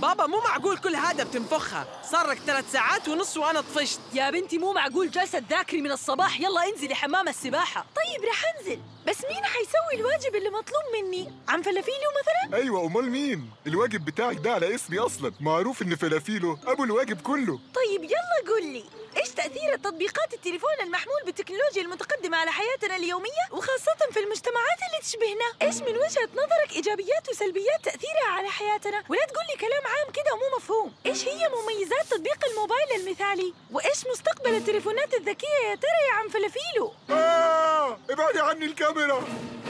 بابا مو معقول كل هذا بتنفخها صار لك ثلاث ساعات ونص وانا طفشت يا بنتي مو معقول جالسة تذاكري من الصباح يلا انزلي حمام السباحة طيب رح انزل بس مين حيسوي الواجب اللي مطلوب مني عم فلافيلو مثلا ايوه امال مين الواجب بتاعك ده على اسمي اصلا معروف ان فلافيلو ابو الواجب كله طيب يلا قول لي ايش تاثير تطبيقات التليفون المحمول بالتكنولوجيا المتقدمه على حياتنا اليوميه وخاصه في المجتمعات اللي تشبهنا ايش من وجهه نظرك ايجابيات وسلبيات تاثيرها على حياتنا ولا تقول لي كلام عام كده ومو مفهوم ايش هي مميزات تطبيق الموبايل المثالي وايش مستقبل التليفونات الذكيه يا ترى يا عم فلافيلو آه ابعدي عني الكاميرا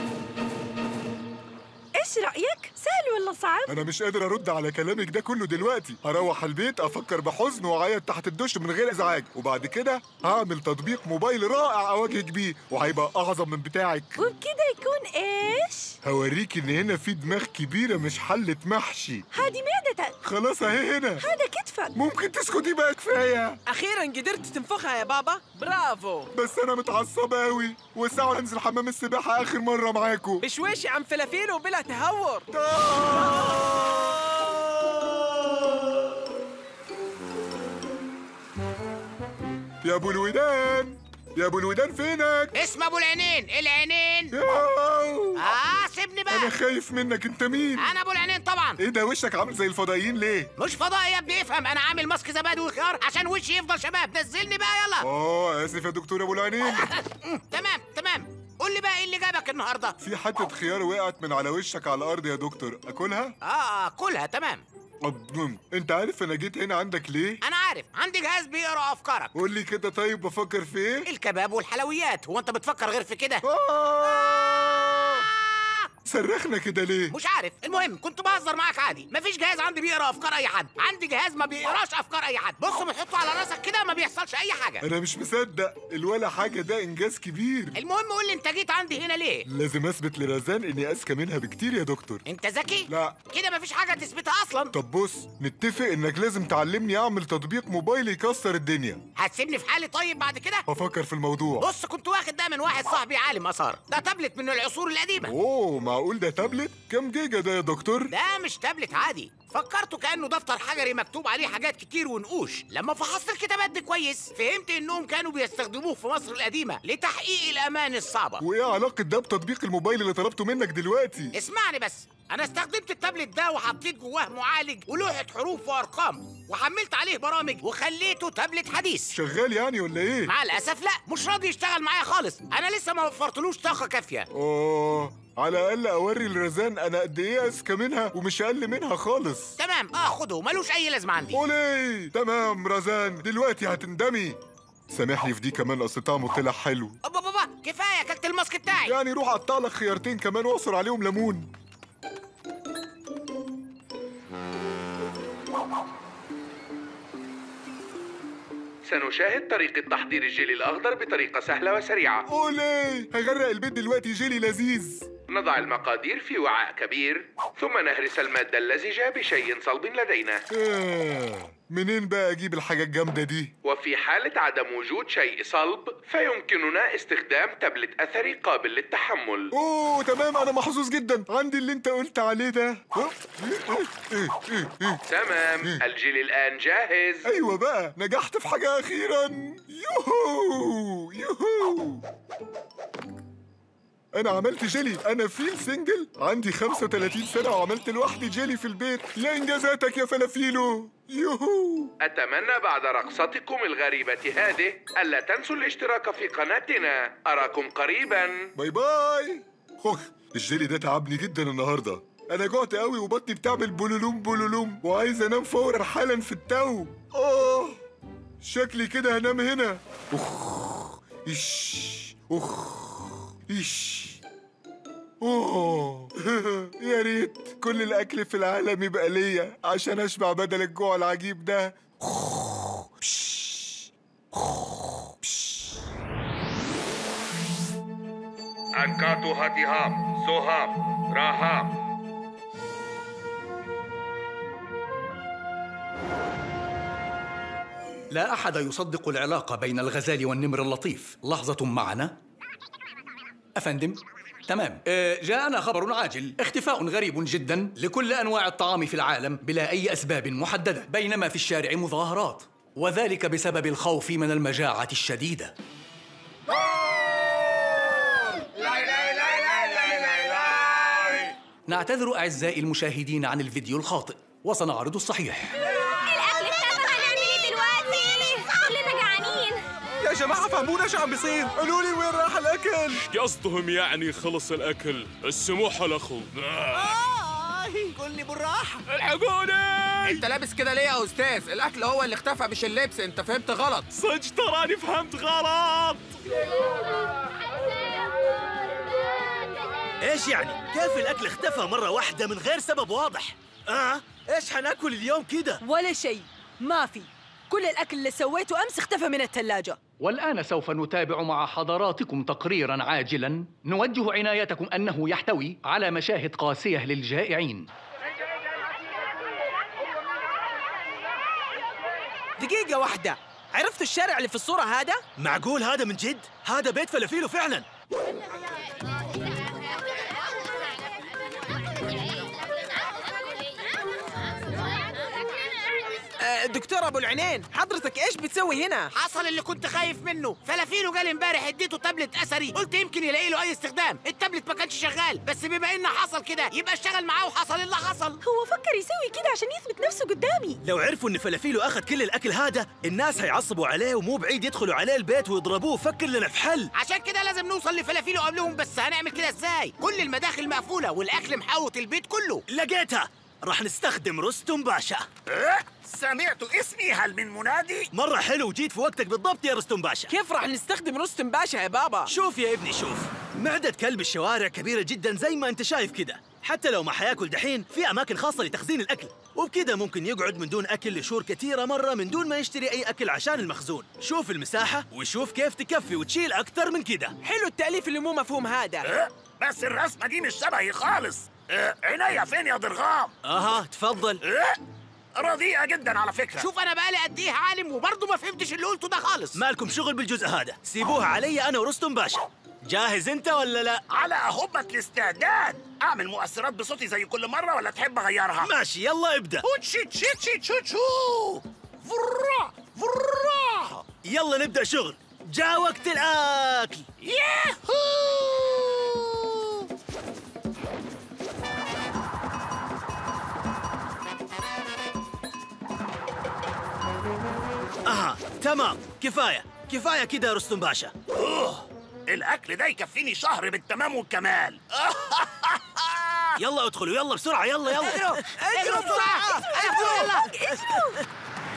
ايش رايك سهل ولا صعب انا مش قادر ارد على كلامك ده كله دلوقتي هروح البيت افكر بحزن واعيط تحت الدش من غير ازعاج وبعد كده هعمل تطبيق موبايل رائع اواجهك بيه وهيبقى اعظم من بتاعك وبكده يكون ايش هوريك ان هنا في دماغ كبيره مش حله محشي هذه معدتك خلاص اهي هنا هذا كتفك ممكن تسكتي بقى كفايه اخيرا قدرت تنفخها يا بابا برافو بس انا متعصبه قوي والساعه انزل حمام السباحه اخر مره معاكم بشويش يا عم فلافيلو بلا تهور يا ابو الودان يا ابو الودان فينك اسم ابو العينين العينين ياو. اه سيبني بقى انا خايف منك انت مين انا ابو العينين طبعا ايه ده وشك عامل زي الفضائيين ليه مش فضائي يا ابني افهم انا عامل ماسك زبادي وخيار عشان وشي يفضل شباب نزلني بقى يلا اه اسف يا دكتور ابو العينين مم، تمام تمام قول لي بقى ايه اللي جابك النهارده في حته خيار وقعت من على وشك على الارض يا دكتور اكلها اه اه كلها تمام أضم. انت عارف انا جيت هنا عندك ليه انا عارف عندي جهاز بيقرا افكارك قول لي كده طيب بفكر في ايه الكباب والحلويات هو انت بتفكر غير في كده آه. صرخنا كده ليه مش عارف المهم كنت بهزر معاك عادي مفيش جهاز عندي بيقرا افكار اي حد عندي جهاز ما بيقراش افكار اي حد بص بتحطه على راسك كده ما بيحصلش اي حاجه انا مش مصدق الولا حاجه ده انجاز كبير المهم قول لي انت جيت عندي هنا ليه لازم اثبت لرزان اني اذكى منها بكتير يا دكتور انت ذكي لا كده مفيش حاجه تثبتها اصلا طب بص نتفق انك لازم تعلمني اعمل تطبيق موبايل يكسر الدنيا هتسيبني في حالي طيب بعد كده هفكر في الموضوع بص كنت واخد ده من واحد صاحبي عالم اثار ده تابلت من العصور القديمه اوه معقول ده تابلت كام جيجا ده يا دكتور ده مش تابلت عادي فكرته كانه دفتر حجري مكتوب عليه حاجات كتير ونقوش لما فحصت الكتابات دي كويس فهمت انهم كانوا بيستخدموه في مصر القديمه لتحقيق الامان الصعبه وايه علاقه ده بتطبيق الموبايل اللي طلبته منك دلوقتي اسمعني بس انا استخدمت التابلت ده وحطيت جواه معالج ولوحه حروف وارقام وحملت عليه برامج وخليته تابلت حديث شغال يعني ولا ايه مع الاسف لا مش راضي يشتغل معايا خالص انا لسه ما وفرتلوش طاقه كافيه اه على الاقل اوري لرزان انا قد ايه اذكى منها ومش اقل منها خالص تمام اه خده ملوش اي لازمه عندي اولي تمام رزان دلوقتي هتندمي سامحني في دي كمان اصل طعمه طلع حلو بابا بابا كفايه كلت الماسك بتاعي يعني روح قطع لك خيارتين كمان واعصر عليهم ليمون سنشاهد طريقة تحضير الجيلي الأخضر بطريقة سهلة وسريعة اولي هغرق البيت دلوقتي جيلي لذيذ نضع المقادير في وعاء كبير ثم نهرس المادة اللزجة بشيء صلب لدينا آه. منين بقى اجيب الحاجة الجامدة دي وفي حالة عدم وجود شيء صلب فيمكننا استخدام تابلت أثري قابل للتحمل اوه تمام انا محظوظ جدا عندي اللي انت قلت عليه ده أوه. إيه، إيه، إيه. تمام الجيلي الآن جاهز ايوه بقى نجحت في حاجة اخيرا يوهو يوهو انا عملت جيلي انا فيل سنجل عندي 35 سنة وعملت لوحدي جيلي في البيت يا انجازاتك يا فلافيلو يوهو أتمنى بعد رقصتكم الغريبة هذه ألا تنسوا الاشتراك في قناتنا أراكم قريباً باي باي خوخ الجيلي ده تعبني جدا النهارده انا جعت قوي وبطني بتعمل بولولوم بولولوم وعايز انام فورا حالا في التو اه شكلي كده هنام هنا اخ ايش اخ ايش اوه يا ريت كل الاكل في العالم يبقى ليا عشان اشبع بدل الجوع العجيب ده أنكاتو هاتيهام سوهام راهام لا أحد يصدق العلاقة بين الغزال والنمر اللطيف لحظة معنا أفندم تمام آه، جاءنا خبر عاجل اختفاء غريب جدا لكل أنواع الطعام في العالم بلا أي أسباب محددة بينما في الشارع مظاهرات وذلك بسبب الخوف من المجاعة الشديدة نعتذر أعزائي المشاهدين عن الفيديو الخاطئ وسنعرض الصحيح الأكل اختفى هنعمل ايه دلوقتي؟ كلنا جعانين يا جماعة فهمونا شو عم بيصير قولوا لي وين راح الأكل قصدهم يعني خلص الأكل السموح لكم كلني بالراحة الحقوني انت لابس كده ليه يا استاذ الاكل هو اللي اختفى مش اللبس انت فهمت غلط صدق تراني فهمت غلط ايش يعني؟ كيف الاكل اختفى مرة واحدة من غير سبب واضح؟ اه ايش حناكل اليوم كده؟ ولا شيء ما في كل الأكل اللي سويته أمس اختفى من الثلاجة والآن سوف نتابع مع حضراتكم تقريرا عاجلا نوجه عنايتكم أنه يحتوي على مشاهد قاسية للجائعين دقيقة واحدة عرفتوا الشارع اللي في الصورة هذا؟ معقول هذا من جد؟ هذا بيت فلافيلو فعلا آه، دكتور أبو العينين حضرتك إيش بتسوي هنا؟ حصل اللي كنت خايف منه فلافيلو قال امبارح اديته تابلت اثري قلت يمكن يلاقي له اي استخدام التابلت ما كانش شغال بس بما ان حصل كده يبقى اشتغل معاه وحصل اللي حصل هو فكر يسوي كده عشان يثبت نفسه قدامي لو عرفوا ان فلافيلو اخذ كل الاكل هذا الناس هيعصبوا عليه ومو بعيد يدخلوا عليه البيت ويضربوه فكر لنا في حل عشان كده لازم نوصل لفلافيلو قبلهم بس هنعمل كده ازاي كل المداخل مقفوله والاكل محوط البيت كله لقيتها راح نستخدم رستم باشا سمعت اسمي هل من منادي مرة حلو جيت في وقتك بالضبط يا رستم باشا كيف راح نستخدم رستم باشا يا بابا؟ شوف يا ابني شوف معدة كلب الشوارع كبيرة جدا زي ما انت شايف كده حتى لو ما حياكل دحين في أماكن خاصة لتخزين الأكل وبكده ممكن يقعد من دون أكل لشهور كثيرة مرة من دون ما يشتري أي أكل عشان المخزون شوف المساحة وشوف كيف تكفي وتشيل أكتر من كده حلو التأليف اللي مو مفهوم هذا بس الرسمة دي مش شبهي خالص اه، عينيا فين يا ضرغام أها تفضل اه، رديئة جدا على فكرة شوف انا بقالي قد ايه عالم وبرضه ما فهمتش اللي قلته ده خالص مالكم شغل بالجزء هذا سيبوها علي أنا ورستم باشا جاهز أنت ولا لا؟ على أهبة الاستعداد أعمل مؤثرات بصوتي زي كل مرة ولا تحب أغيرها؟ ماشي يلا ابدأ وتشي تشي تشي تشو تشو فرا فرا يلا نبدأ شغل جاء وقت الأكل ياهو أها تمام كفاية كفاية كده يا رستم باشا أوه. الأكل ده يكفيني شهر بالتمام والكمال يلا ادخلوا يلا بسرعة يلا يلا اجروا بسرعه اجروا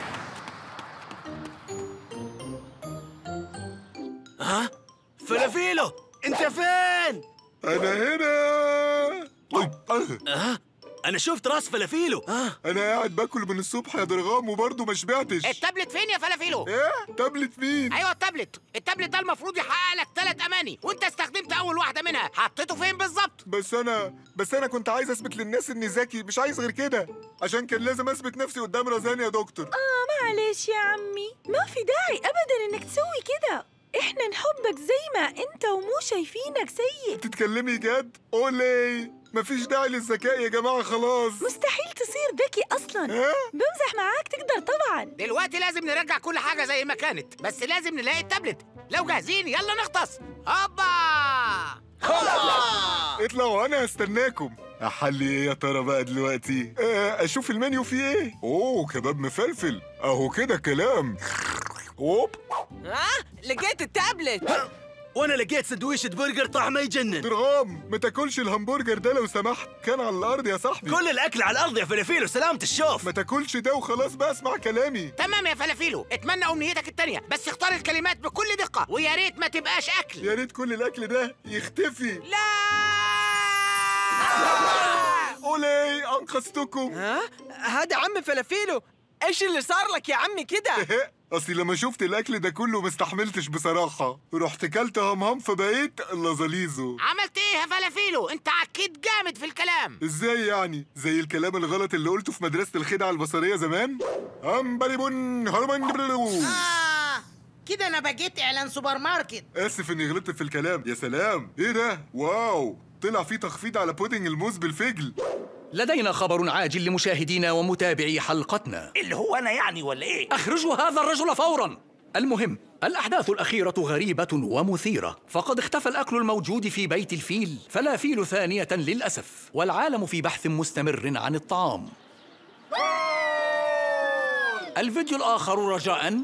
ها فلافيلو انت فين أنا هنا طيب أه. ها انا شفت راس فلافيلو ها أنا قاعد باكل من الصبح يا درغام وبرضه ما شبعتش التابلت فين يا فلافيلو إيه؟ تابلت مين؟ ايوه التابلت التابلت ده المفروض يحقق لك ثلاث اماني وانت استخدمت اول واحده منها حطيته فين بالظبط بس أنا بس أنا كنت عايز أثبت للناس إني ذكي مش عايز غير كده عشان كان لازم أثبت نفسي قدام رزان يا دكتور آه معلش يا عمي ما في داعي أبدا إنك تسوي كده إحنا نحبك زي ما أنت ومو شايفينك سيء تتكلمي جد؟ أولي مفيش داعي للذكاء يا جماعة خلاص مستحيل تصير ذكي أصلا ها؟ بمزح معاك تقدر طبعا دلوقتي لازم نرجع كل حاجه زي ما كانت بس لازم نلاقي التابلت لو جاهزين يلا نغطس هوبا اطلعوا أنا هستناكم أحلي إيه يا ترى بقى دلوقتي؟ آه، أشوف المنيو فيه إيه؟ أوه كباب مفلفل أهو كده كلام أوب ها؟ لقيت التابلت وانا لقيت سندويشة برجر طعمه يجنن درغام ما تاكلش الهمبرجر ده لو سمحت كان على الأرض يا صاحبي كل الاكل على الارض يا فلافيلو سلامة الشوف ما تاكلش ده وخلاص بقى اسمع كلامي تمام يا فلافيلو اتمنى امنيتك التانية بس اختار الكلمات بكل دقة ويا ريت ما تبقاش اكل يا ريت كل الأكل ده يختفي لا أولي أنقذتكم ها؟ هذا عم فلافيلو ايش اللي صار لك يا عمي كده؟ اصلي لما شفت الاكل ده كله ما استحملتش بصراحه رحت كلت همهم فبقيت لازاليزو عملت ايه يا فلافيلو انت عكيت جامد في الكلام ازاي يعني زي الكلام الغلط اللي قلته في مدرسه الخدعه البصريه زمان امبريبون هرمان آه كده انا بقيت اعلان سوبر ماركت اسف اني غلطت في الكلام يا سلام ايه ده واو طلع في تخفيض على بودنج الموز بالفجل لدينا خبر عاجل لمشاهدينا ومتابعي حلقتنا اللي هو انا يعني ولا ايه اخرجوا هذا الرجل فورا المهم الأحداث الأخيرة غريبة ومثيرة فقد اختفى الأكل الموجود في بيت الفيل فلا فيل ثانية للأسف والعالم في بحث مستمر عن الطعام الفيديو الآخر رجاء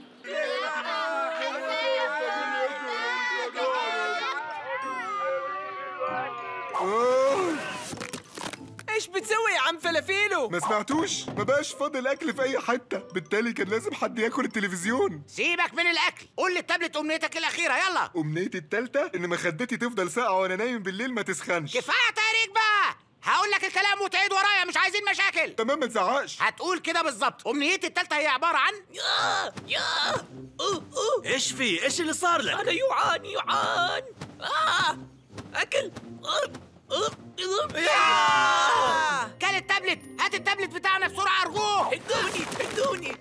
ايش بتسوي يا عم فلافيلو؟ ما سمعتوش ما بقاش فاضل اكل في اي حته بالتالي كان لازم حد ياكل التلفزيون سيبك من الاكل قول للتابلت امنيتك الاخيره يلا امنيتي التالتة ان مخدتي تفضل ساقعه وانا نايم بالليل ما تسخنش كفايه تهريج بقى هقول لك الكلام وتعيد ورايا مش عايزين مشاكل تمام ما تزعقش هتقول كده بالظبط امنيتي التالتة هي عباره عن يا يا ايش في ايش اللي صار لك انا يوعان يوعان آه. اكل آه. آه. آه. كل التابلت هات التابلت بتاعنا بسرعه ارجوك ادوني ادوني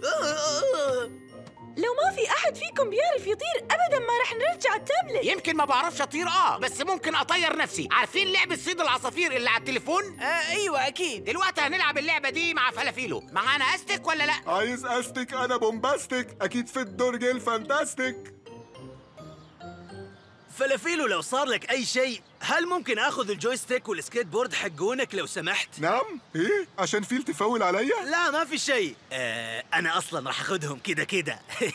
لو ما في أحد فيكم بيعرف يطير أبدا ما رح نرجع التابلت يمكن ما بعرفش اطير اه بس ممكن اطير نفسي عارفين لعبه صيد العصافير اللي على التليفون آه ايوه اكيد دلوقتي هنلعب اللعبه دي مع فلافيلو معانا استك ولا لا عايز استك انا بومباستيك اكيد في الدرج الفانتاستيك فلافيلو لو صار لك اي شيء هل ممكن اخذ الجويستيك والسكيت بورد حقونك لو سمحت نعم ايه عشان فيل تفول عليا لا ما في شيء آه انا اصلا راح اخذهم كده كده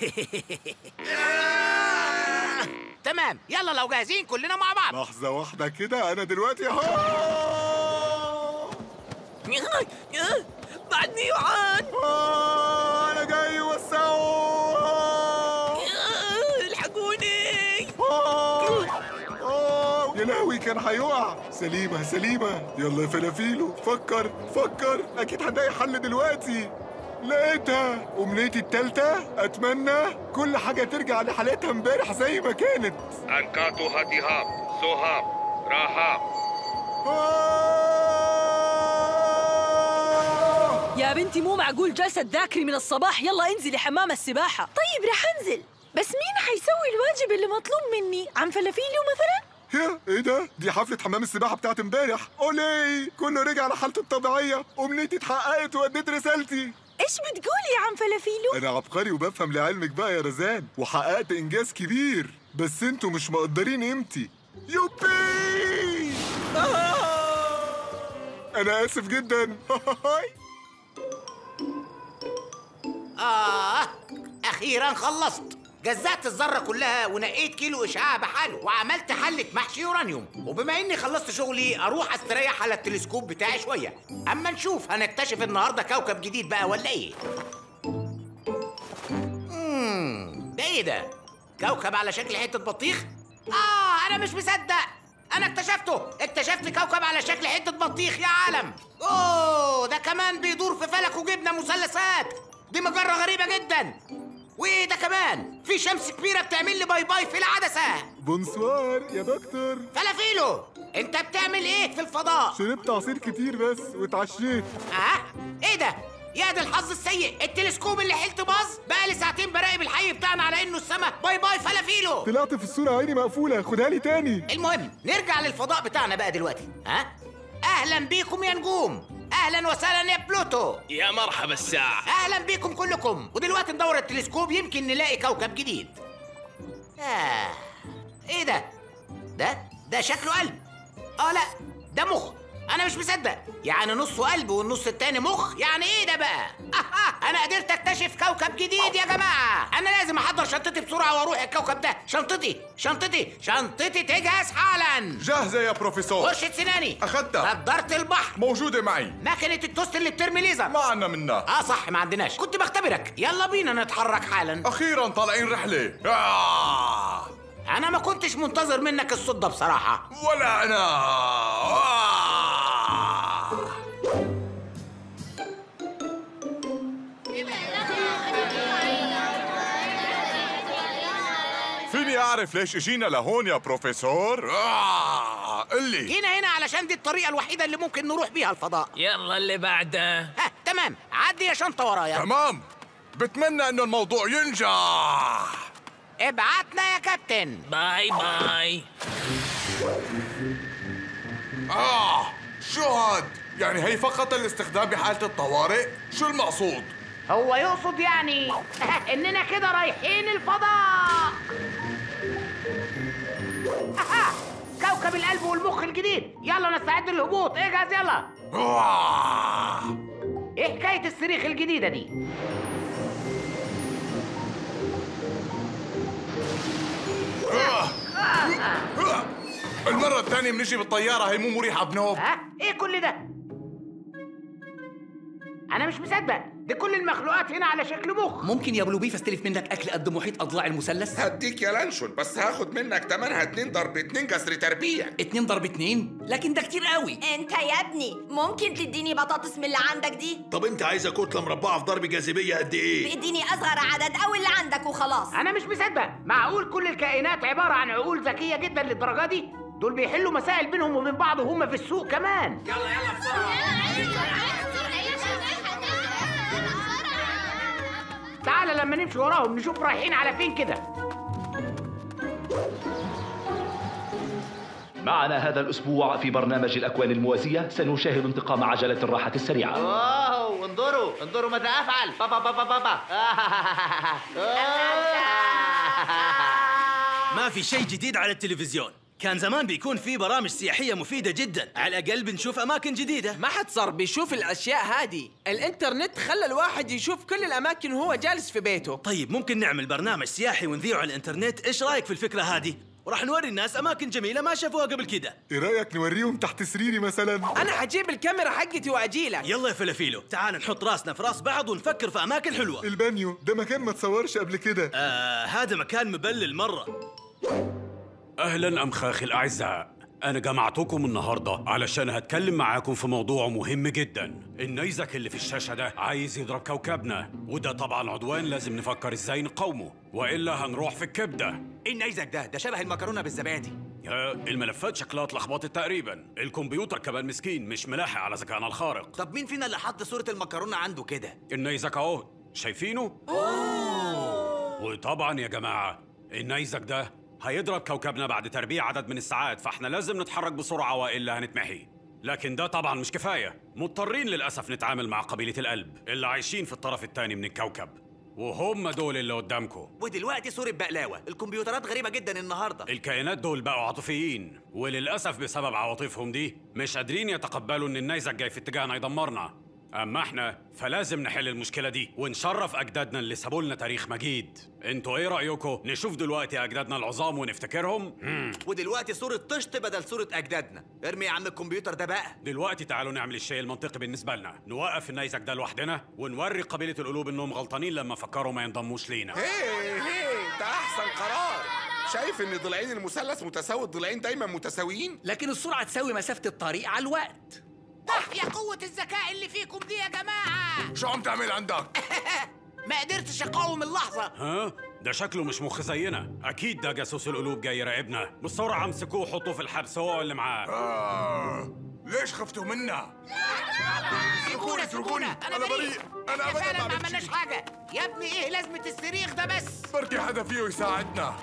تمام يلا لو جاهزين كلنا مع بعض لحظه واحده كده انا دلوقتي اهو بعدني يوعان آه، انا جاي وسعوا الحقوني آه، آه، يا لهوي كان هيقع سليمة سليمة يلا يا فلافيلو فكر فكر أكيد هنلاقي حل دلوقتي لقيتها أمنيتي التالتة أتمنى كل حاجة ترجع لحالتها امبارح زي ما كانت أنكاتو هاتيهاب سوهاب راهاب آه! يا بنتي مو معقول جالسة تذاكري من الصباح يلا انزلي حمام السباحة طيب رح أنزل بس مين حيسوي الواجب اللي مطلوب مني عم فلافيلو مثلا يا ايه ده؟ دي حفلة حمام السباحة بتاعت امبارح اولي كله رجع لحالته الطبيعية أمنيتي اتحققت وأديت رسالتي إيش بتقول يا عم فلافيلو أنا عبقري وبفهم لعلمك بقى يا رزان وحققت إنجاز كبير بس انتوا مش مقدرين قيمتي يوبي أنا آسف جدا آه أخيرا خلصت جزأت الذرة كلها ونقيت كيلو إشعاع بحاله وعملت حلة محشي يورانيوم وبما إني خلصت شغلي أروح أستريح على التلسكوب بتاعي شوية أما نشوف هنكتشف النهاردة كوكب جديد بقى ولا إيه مم، ده إيه ده؟ كوكب على شكل حتة بطيخ؟ آه أنا مش مصدق أنا اكتشفته اكتشفت كوكب على شكل حتة بطيخ يا عالم أوه ده كمان بيدور في فلك وجبنة مثلثات دي مجرة غريبة جدا وايه ده كمان في شمس كبيره بتعمل لي باي باي في العدسه بونسوار يا دكتور فلافيلو انت بتعمل ايه في الفضاء شربت عصير كتير بس واتعشيت اه ايه ده يا ده الحظ السيء التلسكوب اللي حلت باظ بقى لي ساعتين براقب الحي بتاعنا على انه السما باي باي فلافيلو طلعت في الصورة عيني مقفولة خدها لي تاني المهم نرجع للفضاء بتاعنا بقى دلوقتي ها اهلا بيكم يا نجوم اهلا وسهلا يا بلوتو يا مرحبا الساعة اهلا بيكم كلكم ودلوقتي ندور التلسكوب يمكن نلاقي كوكب جديد آه. ايه ده ده ده شكله قلب اه لا ده مخ انا مش مصدق يعني نصه قلب والنص التاني مخ يعني ايه ده بقى آه انا قدرت اكتشف كوكب جديد يا جماعه انا لازم احضر شنطتي بسرعه واروح الكوكب ده شنطتي شنطتي شنطتي تجهز حالا جاهزة يا بروفيسور خشة سناني أخدتها نضارة البحر موجودة معي ماكينة التوست اللي بترمي ليزر ما عنا منها اه صح ما عندناش كنت بختبرك يلا بينا نتحرك حالا أخيرا طالعين رحلة آه. انا ما كنتش منتظر منك الصوت ده بصراحه ولا أنا آه. فيني أعرف ليش إجينا لهون يا بروفيسور؟ آه. قل لي جينا هنا علشان دي الطريقه الوحيده اللي ممكن نروح بيها الفضاء يلا اللي بعده ها تمام عدي يا شنطه ورايا تمام بتمنى انه الموضوع ينجح ابعتنا يا كابتن باي باي اه شو هاد يعني هي فقط الاستخدام بحالة الطوارئ شو المقصود هو يقصد يعني اننا كده رايحين الفضاء أها، كوكب القلب والمخ الجديد يلا نستعد للهبوط اجهز يلا ايه حكايه الصريخ الجديده دي المرة الثانية بنجي بالطيارة هي مو مريحة بنوب ها ايه كل ده انا مش مصدق دي كل المخلوقات هنا على شكل مخ ممكن يا بلوبيف استلف منك اكل قد محيط اضلاع المثلث هديك يا لانشون بس هاخد منك تمنها اتنين ضرب اتنين كسر تربيع اتنين ضرب اتنين لكن ده كتير قوي انت يا ابني ممكن تديني بطاطس من اللي عندك دي طب انت عايزه كتله مربعه في ضرب جاذبيه قد ايه اديني اصغر عدد او اللي عندك وخلاص انا مش مصدق معقول كل الكائنات عباره عن عقول ذكيه جدا للدرجه دي دول بيحلوا مسائل بينهم وبين بعض وهم في السوق كمان يلا يلا تعالى لما نمشي وراهم نشوف رايحين على فين كده معنا هذا الأسبوع في برنامج الأكوان الموازية سنشاهد انتقام عجلة الراحة السريعة واو انظروا انظروا ماذا افعل بابا بابا بابا ما في شيء جديد على التلفزيون كان زمان بيكون في برامج سياحية مفيدة جدا على الأقل بنشوف أماكن جديدة ما حد صار بيشوف الأشياء هذه الإنترنت خلى الواحد يشوف كل الأماكن وهو جالس في بيته طيب ممكن نعمل برنامج سياحي ونذيعه على الإنترنت إيش رأيك في الفكرة هذه؟ وراح نوري الناس أماكن جميلة ما شافوها قبل كده ايه رايك نوريهم تحت سريري مثلا أنا حجيب الكاميرا حقتي وأجيلك يلا يا فلافيلو تعال نحط راسنا في راس بعض ونفكر في أماكن حلوة البانيو ده مكان ما تصورش قبل كده آه هذا مكان مبلل مرة أهلا أمخاخي الأعزاء أنا جمعتكم النهاردة علشان هتكلم معاكم في موضوع مهم جدا النيزك اللي في الشاشة ده عايز يضرب كوكبنا وده طبعا عدوان لازم نفكر ازاي نقاومه وإلا هنروح في الكبدة ايه النيزك ده؟ ده شبه المكرونه بالزبادي يا الملفات شكلها اتلخبطت تقريبا الكمبيوتر كمان مسكين مش ملاحق على ذكائنا الخارق طب مين فينا اللي حط صوره المكرونه عنده كده؟ النيزك اهو شايفينه وطبعا يا جماعة النيزك ده هيضرب كوكبنا بعد تربيع عدد من الساعات فاحنا لازم نتحرك بسرعة وإلا هنتمحي لكن ده طبعا مش كفاية مضطرين للأسف نتعامل مع قبيلة القلب اللي عايشين في الطرف التاني من الكوكب وهم دول اللي قدامكم ودلوقتي صوره بقلاوه الكمبيوترات غريبه جدا النهارده الكائنات دول بقوا عاطفيين وللأسف بسبب عواطفهم دي مش قادرين يتقبلوا إن النيزك جاي في اتجاهنا يدمرنا أما احنا فلازم نحل المشكلة دي ونشرف أجدادنا اللي سابوا لنا تاريخ مجيد انتوا ايه رأيكم نشوف دلوقتي أجدادنا العظام ونفتكرهم؟ مم. ودلوقتي صوره طشت بدل صوره اجدادنا ارمي يا عم الكمبيوتر ده بقى دلوقتي تعالوا نعمل الشيء المنطقي بالنسبة لنا نوقف النيزك ده لوحدنا ونوري قبيلة القلوب إنهم غلطانين لما فكروا ما ينضموش لينا هي هي ده احسن قرار شايف ان ضلعين المثلث متساوي الضلعين دايما متساويين لكن السرعة تساوي مسافة الطريق على الوقت يا قوة الذكاء اللي فيكم دي يا جماعة شو عم تعمل عندك؟ ما قدرتش اقاوم اللحظة ها؟ ده شكله مش مخ زينا أكيد ده جاسوس القلوب جاي يراقبنا بسرعة امسكوه وحطوه في الحبس هو اللي معاه آه. ليش خفتوا منا؟ سيبونا اتركوني انا أنا بريء بريء أنا إحنا أبدا فعلا ما ما عملت عملناش شيء حاجة يا ابني ايه لازمة الصريخ ده بس بركي حدا فيه يساعدنا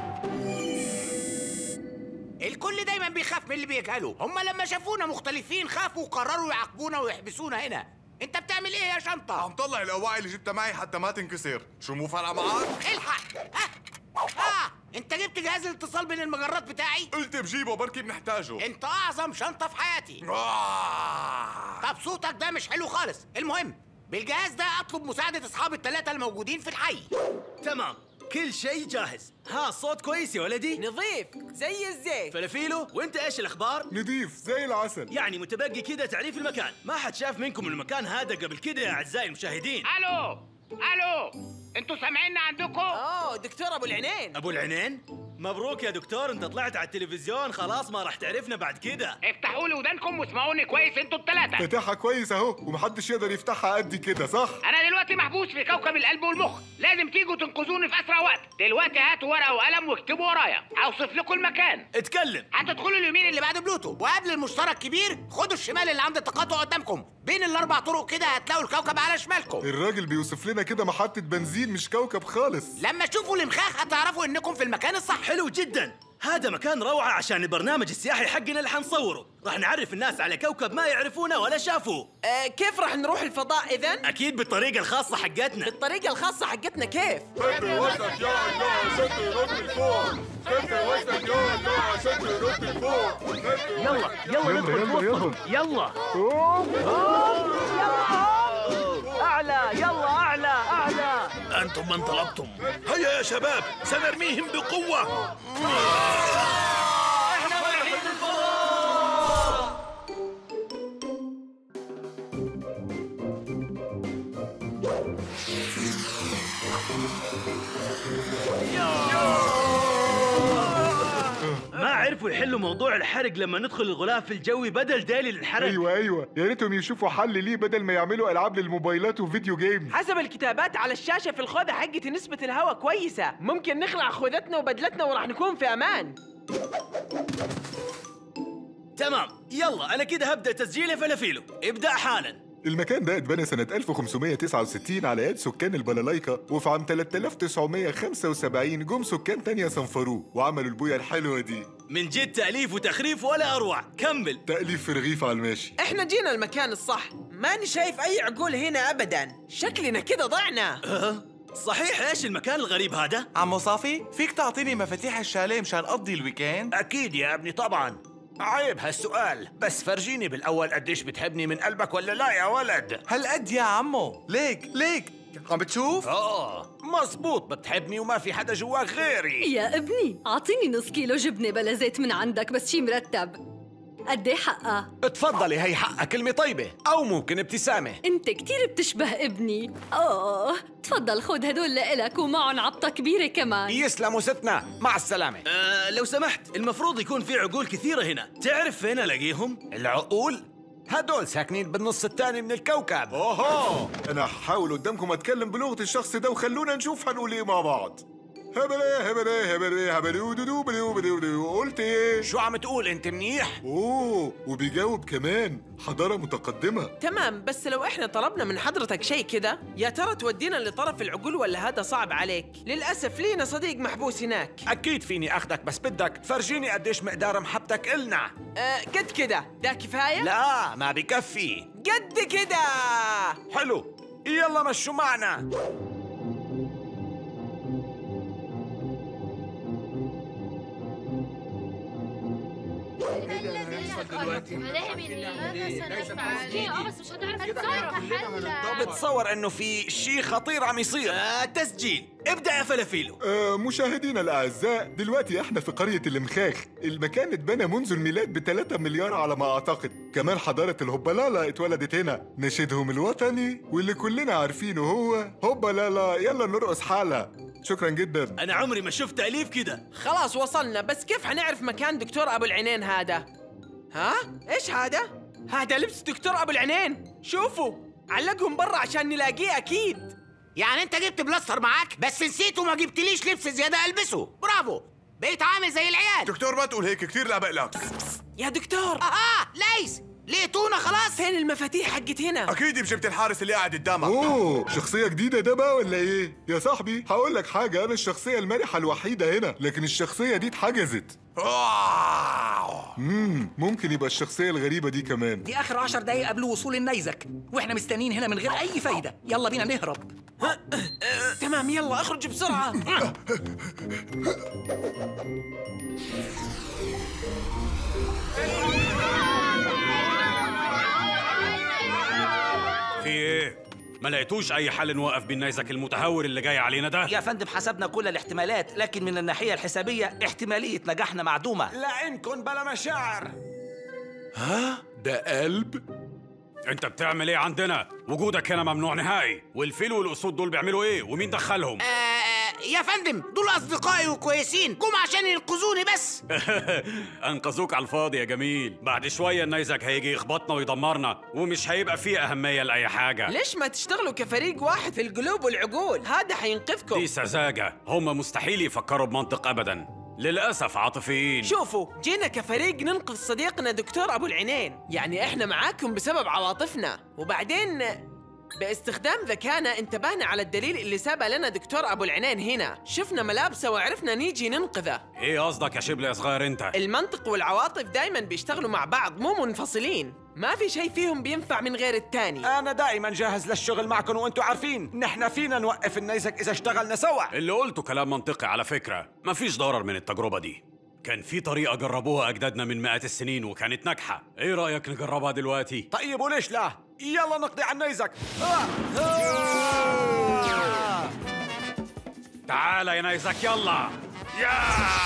الكل دايما بيخاف من اللي بيجهله هم لما شافونا مختلفين خافوا وقرروا يعاقبونا ويحبسونا هنا انت بتعمل ايه يا شنطة عم طلع الأواعي اللي جبتها معي حتى ما تنكسر شو مو فارقة معك؟ الحق ها اه انت جبت جهاز الاتصال بين المجرات بتاعي قلت بجيبه بركي بنحتاجه انت اعظم شنطة في حياتي آه. طب صوتك ده مش حلو خالص المهم بالجهاز ده اطلب مساعدة اصحاب الثلاثة الموجودين في الحي تمام كل شيء جاهز ها الصوت كويس يا ولدي نظيف زي الزيت فلافيلو وانت ايش الاخبار نضيف زي العسل يعني متبقي كده تعريف المكان ما حد شاف منكم المكان هذا قبل كده يا اعزائي المشاهدين الو الو انتوا سامعيننا عندكم اوه دكتور ابو العينين ابو العينين مبروك يا دكتور انت طلعت على التلفزيون خلاص ما راح تعرفنا بعد كده افتحوا لي ودانكم واسمعوني كويس انتوا الثلاثة فتحها كويس اهو ومحدش يقدر يفتحها قد كده صح انا دلوقتي محبوس في كوكب القلب والمخ لازم تيجوا تنقذوني في اسرع وقت دلوقتي هاتوا ورقه وقلم واكتبوا ورايا اوصف لكم المكان اتكلم هتدخلوا اليمين اللي بعد بلوتو وقبل المشترك كبير خدوا الشمال اللي عند التقاطع قدامكم بين الاربع طرق كده هتلاقوا الكوكب على شمالكم الراجل بيوصف لنا كده محطة بنزين مش كوكب خالص لما تشوفوا المخاخ هتعرفوا انكم في المكان الصح حلو جدا هذا مكان روعة عشان البرنامج السياحي حقنا اللي حنصوره راح نعرف الناس على كوكب ما يعرفونه ولا شافوه آه كيف راح نروح الفضاء اذا؟ أكيد بالطريقة الخاصة حقتنا بالطريقة الخاصة حقتنا كيف؟ خفي وزنك يا الله عشان تنط لفوق خفي وزنك يا الله عشان تنط لفوق يلا يلا ندخل في وسطهم يلا أعلى يلا أعلى أعلى أنتم من طلبتم هيا يا شباب سنرميهم بقوة ما عرفوا يحلوا موضوع الحرق لما ندخل الغلاف الجوي بدل دالي للحرق ايوه ايوه يا ريتهم يشوفوا حل ليه بدل ما يعملوا العاب للموبايلات وفيديو جيمز حسب الكتابات على الشاشة في الخوذة حقتي نسبة الهواء كويسة ممكن نخلع خوذتنا وبدلتنا وراح نكون في أمان تمام يلا أنا كده هبدأ تسجيل يا فلافيلو ابدأ حالا المكان ده اتبنى سنة 1569 على يد سكان البلالايكا وفي عام 3975 جم سكان تانية صنفروه وعملوا البوية الحلوة دي من جد تأليف وتخريف ولا أروع كمل تأليف في رغيف على الماشي احنا جينا المكان الصح ماني شايف أي عقول هنا أبدا شكلنا كده ضعنا أه؟ صحيح ايش المكان الغريب هذا؟ عمو صافي فيك تعطيني مفاتيح الشاليه مشان اقضي الويكند؟ أكيد يا ابني طبعا عيب هالسؤال بس فرجيني بالأول قديش بتحبني من قلبك ولا لا يا ولد هالقد يا عمو ليك ليك عم بتشوف؟ آه مزبوط بتحبني وما في حدا جواك غيري يا ابني أعطيني نص كيلو جبنة بلا زيت من عندك بس شي مرتب قد ايه حقها؟ اتفضلي هي حقها كلمة طيبة أو ممكن ابتسامة انت كتير بتشبه ابني اوه تفضل خذ هدول لإلك ومعهم عبطة كبيرة كمان يسلموا ستنا مع السلامة آه لو سمحت المفروض يكون في عقول كثيرة هنا تعرف فين ألاقيهم؟ العقول؟ هدول ساكنين بالنص الثاني من الكوكب اوهو انا هحاول قدامكم اتكلم بلغة الشخص ده وخلونا نشوف هنقول ايه مع بعض هبلة هبلة هبلة هبلة دودو بلو بلو بلو قلت ايه؟ شو عم تقول انت منيح؟ اوه وبيجاوب كمان حضارة متقدمة تمام بس لو احنا طلبنا من حضرتك شيء كده يا ترى تودينا لطرف العقول ولا هذا صعب عليك للأسف لينا صديق محبوس هناك أكيد فيني أخدك بس بدك فرجيني قديش مقدار محبتك إلنا أه قد كده ده كفاية؟ لا ما بكفي قد كده حلو يلا مشوا معنا بتصور انه في شيء خطير عم يصير آه تسجيل ابدأ يا فلافيلو آه مشاهدينا الأعزاء دلوقتي احنا في قرية المخاخ المكان اتبنى منذ الميلاد ب 3 مليار على ما أعتقد كمان حضارة الهوبالالا اتولدت هنا نشيدهم الوطني واللي كلنا عارفينه هو هوبالالا يلا نرقص حالة شكرا جدا أنا عمري ما شفت تأليف كده خلاص وصلنا بس كيف حنعرف مكان دكتور أبو العينين هذا؟ ها؟ إيش هذا؟ هذا لبس دكتور أبو العينين شوفوا علقهم برا عشان نلاقيه أكيد يعني انت جبت بلاستر معاك بس نسيت وما جبتليش لبس زياده البسه برافو بقيت عامل زي العيال دكتور ما تقول هيك كثير لا بقلق يا دكتور اه ليس لقيتونا خلاص فين المفاتيح حقت هنا اكيد جبت الحارس اللي قاعد قدامك اوه شخصية جديدة ده بقى ولا ايه؟ يا صاحبي هقول لك حاجة انا الشخصية المرحة الوحيدة هنا لكن الشخصية دي اتحجزت امم ممكن يبقى الشخصية الغريبة دي كمان دي آخر عشر دقايق قبل وصول النيزك وإحنا مستنيين هنا من غير أي فايدة يلا بينا نهرب تمام يلا اخرج بسرعة في ايه؟ ما لقيتوش اي حل نوقف بيه النيزك المتهور اللي جاي علينا ده؟ يا فندم حسبنا كل الاحتمالات لكن من الناحية الحسابية احتمالية نجاحنا معدومة لعنكن بلا مشاعر ها؟ ده قلب؟ انت بتعمل ايه عندنا؟ وجودك هنا ممنوع نهائي والفيل والاسود دول بيعملوا ايه ومين دخلهم؟ آه يا فندم دول اصدقائي وكويسين جم عشان ينقذوني بس انقذوك على الفاضي يا جميل بعد شويه النيزك هيجي يخبطنا ويدمرنا ومش هيبقى فيه اهميه لاي حاجه ليش ما تشتغلوا كفريق واحد في القلوب والعقول هذا حينقذكم دي سذاجه هم مستحيل يفكروا بمنطق ابدا للأسف عاطفيين شوفوا جينا كفريق ننقذ صديقنا دكتور أبو العينين يعني إحنا معاكم بسبب عواطفنا وبعدين باستخدام ذكانا انتبهنا على الدليل اللي سابه لنا دكتور أبو العينين هنا شفنا ملابسه وعرفنا نيجي ننقذه إيه قصدك يا شبل يا صغير أنت؟ المنطق والعواطف دايما بيشتغلوا مع بعض مو منفصلين ما في شيء فيهم بينفع من غير التاني أنا دائما جاهز للشغل معكم وأنتم عارفين نحن فينا نوقف النيزك إذا اشتغلنا سوا اللي قلته كلام منطقي على فكرة مفيش ضرر من التجربة دي كان في طريقة جربوها أجدادنا من مئات السنين وكانت ناجحة إيه رأيك نجربها دلوقتي؟ طيب وليش لا يلا نقضي على النيزك آه. آه. تعال يا نيزك يلا يا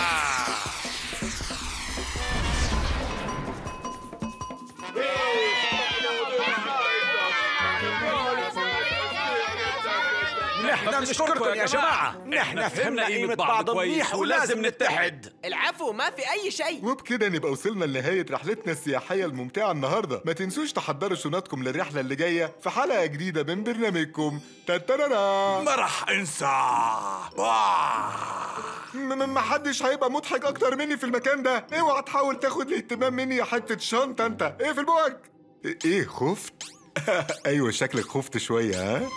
نحن بنشكركم يا جماعة نحن فهمنا قيمة بعض منيح ولازم نتحد العفو ما في أي شيء وبكده نبقى وصلنا لنهاية رحلتنا السياحية الممتعة النهاردة ما تنسوش تحضروا شنطكم للرحلة اللي جاية في حلقة جديدة من برنامجكم تترارا ما راح انسى ما حدش هيبقى مضحك اكتر مني في المكان ده اوعى تحاول تاخد الاهتمام مني يا حتة شنطة انت ايه في البوك ايه خفت ايوه شكلك خفت شوية ها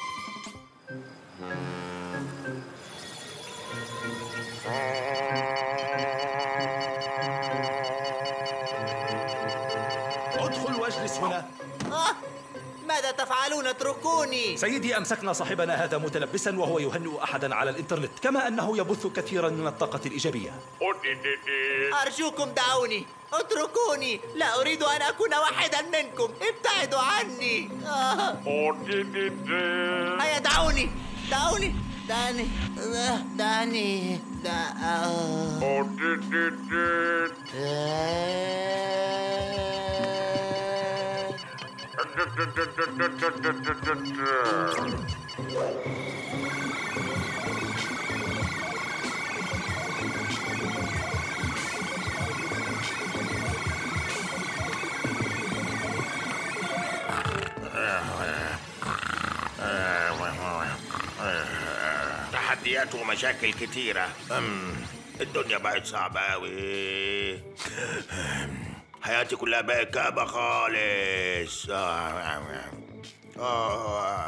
ادخل واجلس هنا آه ماذا تفعلون اتركوني سيدي أمسكنا صاحبنا هذا متلبسا وهو يهنئ أحدا على الإنترنت كما أنه يبث كثيرا من الطاقة الإيجابية أرجوكم دعوني اتركوني لا أريد أن أكون واحدا منكم ابتعدوا عني آه. هيا دعوني دعوني دعني آه، دعني دا... آه. تحديات ومشاكل كتيرة أم، الدنيا بقت صعبة أوي حياتي كلها بقت كآبة خالص آه. آه.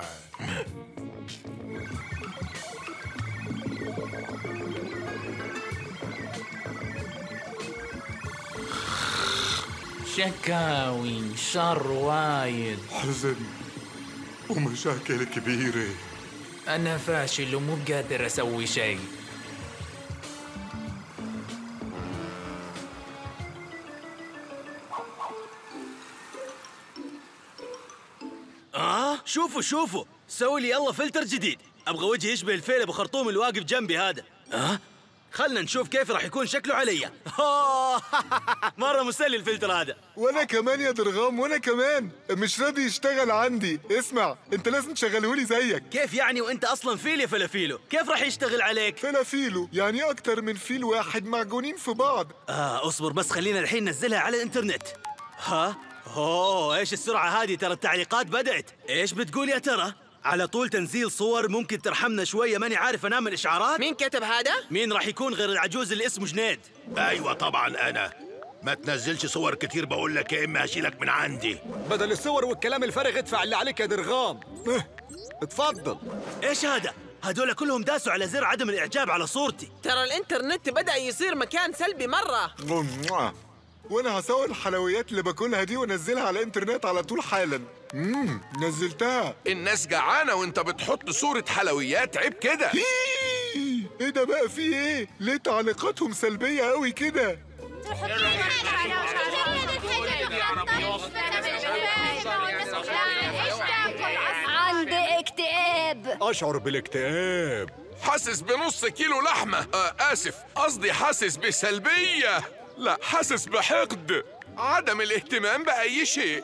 شكاوي شر وايد حزن ومشاكل كبيرة أنا فاشل ومو قادر أسوي شيء آه شوفوا شوفوا سوي لي يلا فلتر جديد أبغى وجهي يشبه الفيل أبو خرطوم اللي واقف جنبي هذا آه خلنا نشوف كيف راح يكون شكله علي آه، مرة مسلي الفلتر هذا وانا كمان يا درغام وانا كمان مش راضي يشتغل عندي اسمع انت لازم تشغلهولي زيك كيف يعني وانت اصلا فيل يا فلافيلو كيف راح يشتغل عليك فلافيلو يعني اكتر من فيل واحد معجونين في بعض آه اصبر بس خلينا الحين ننزلها على الانترنت ها اوه ايش السرعة هذه ترى التعليقات بدأت ايش بتقول يا ترى على طول تنزيل صور ممكن ترحمنا شوية ماني عارف انام الاشعارات مين كتب هذا؟ مين راح يكون غير العجوز اللي اسمه جنيد أيوة طبعا أنا ما تنزلش صور كتير بقول لك يا إما هشيلك من عندي بدل الصور والكلام الفارغ ادفع اللي عليك يا درغام اتفضل ايش هذا هذول كلهم داسوا على زر عدم الاعجاب على صورتي ترى الانترنت بدأ يصير مكان سلبي مرة وانا هصور الحلويات اللي باكلها دي وانزلها على الانترنت على طول حالا امم نزلتها الناس جعانة وانت بتحط صورة حلويات عيب كده ايه ده بقى في ايه ليه تعليقاتهم سلبيه قوي كده عندي اكتئاب أشعر بالاكتئاب حاسس بنص كيلو لحمة آه آسف قصدي حاسس بسلبية لا حاسس بحقد عدم الاهتمام بأي شيء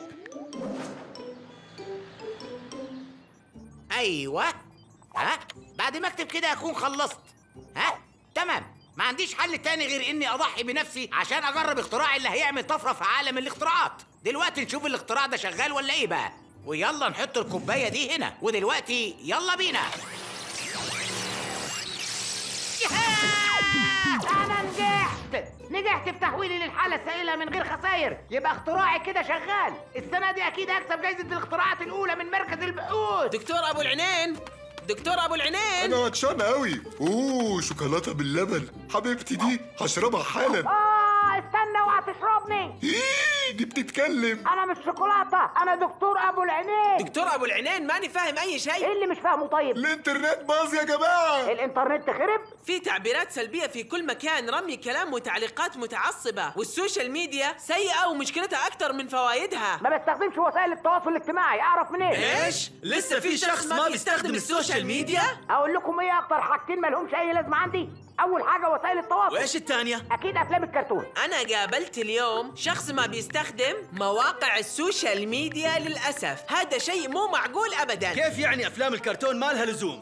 ايوه ها بعد ما اكتب كده اكون خلصت ها تمام ما عنديش حل تاني غير اني اضحي بنفسي عشان اجرب اختراعي اللي هيعمل طفره في عالم الاختراعات دلوقتي نشوف الاختراع ده شغال ولا ايه بقى ويلا نحط الكوبايه دي هنا ودلوقتي يلا بينا انا نجحت قلت نجحت في تحويلي للحالة السائلة من غير خسائر يبقى اختراعي كده شغال السنة دي أكيد هكسب جايزة الاختراعات الأولى من مركز البحوث دكتور ابو العينين دكتور ابو العينين انا عطشان قوي اوه شوكولاته باللبن حبيبتي دي هشربها حالا آه استنى اوعى تشربني إيه دي بتتكلم أنا مش شوكولاتة أنا دكتور أبو العينين دكتور ابو العينين ماني فاهم اي شيء إيه اللي مش فاهمه طيب؟ الانترنت باظ يا جماعه الإنترنت خرب؟ في تعبيرات سلبية في كل مكان رمي كلام وتعليقات متعصبة والسوشيال ميديا سيئة ومشكلتها أكتر من فوائدها ما بستخدمش وسائل التواصل الاجتماعي أعرف منين؟ إيش؟ لسه في شخص ما بيستخدم السوشيال ميديا؟ أقول لكم إيه أكتر حاجتين ما لهمش أي لازمة عندي؟ أول حاجة وسائل التواصل وايش الثانيه أكيد أفلام الكرتون أنا قابلت اليوم شخص ما بيستخدم مواقع السوشيال ميديا للأسف هذا شيء مو معقول أبدا كيف يعني افلام الكرتون ما لها لزوم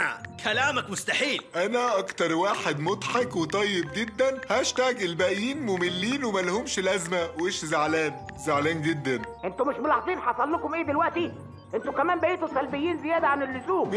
كلامك مستحيل انا اكتر واحد مضحك وطيب جدا هاشتاج الباقيين مملين وملهمش لازمه وش زعلان زعلان جدا أنتوا مش ملاحظين حصل لكم إيه دلوقتي؟ أنتوا كمان بقيتوا سلبيين زيادة عن اللزوم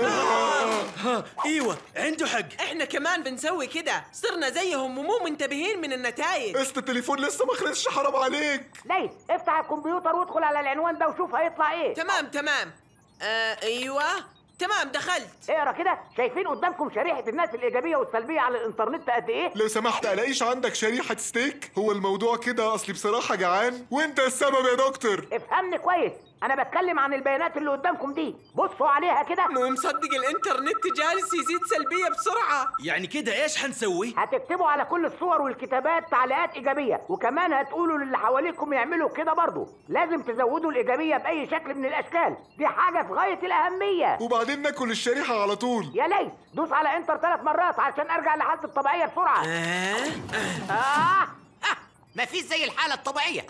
ها ايوه عنده حق احنا كمان بنسوي كده صرنا زيهم ومو منتبهين من النتائج قسط التليفون لسه ما خلصش حرام عليك ليس افتح الكمبيوتر وادخل على العنوان ده وشوف هيطلع إيه تمام تمام آه ايوه تمام دخلت اقرا كده شايفين قدامكم شريحة الناس الإيجابية والسلبية على الإنترنت قد إيه؟ لو سمحت الاقيش عندك شريحه ستيك هو الموضوع كده اصلي بصراحه جعان وانت السبب يا دكتور افهمني كويس أنا بتكلم عن البيانات اللي قدامكم دي بصوا عليها كده مو مصدق الانترنت جالس يزيد سلبية بسرعة يعني كده ايش حنسوي هتكتبوا على كل الصور والكتابات تعليقات إيجابية وكمان هتقولوا للي حواليكم يعملوا كده برضه لازم تزودوا الإيجابية بأي شكل من الأشكال دي حاجة في غاية الأهمية وبعدين ناكل الشريحه على طول يا ليت دوس على انتر ثلاث مرات عشان ارجع لحالتي الطبيعيه بسرعه آه. آه. مفيش زي الحاله الطبيعيه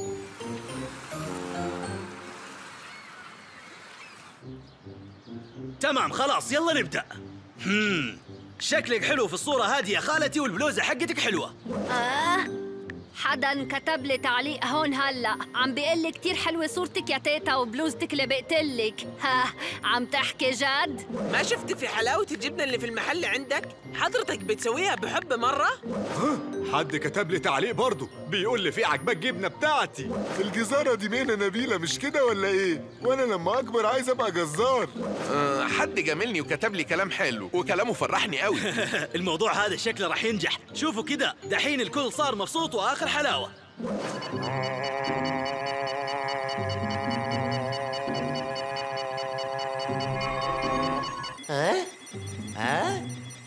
تمام خلاص يلا نبدا هم شكلك حلو في الصورة هذه يا خالتي والبلوزة حقتك حلوة آه حدا كتب لي تعليق هون هلا عم بيقول لي كثير حلوه صورتك يا تيتا وبلوزتك اللي بقتلك ها عم تحكي جد ما شفت في حلاوة الجبنة اللي في المحل عندك حضرتك بتسويها بحب مرة حد كتب لي تعليق برضه بيقول لي في عجبك جبنه بتاعتي الجزاره دي مهنه نبيله مش كده ولا ايه وانا لما اكبر عايز ابقى جزار آه حد جاملني وكتب لي كلام حلو وكلامه فرحني قوي الموضوع هذا شكله راح ينجح شوفوا كده دحين الكل صار مبسوط واخر حلاوة ها ها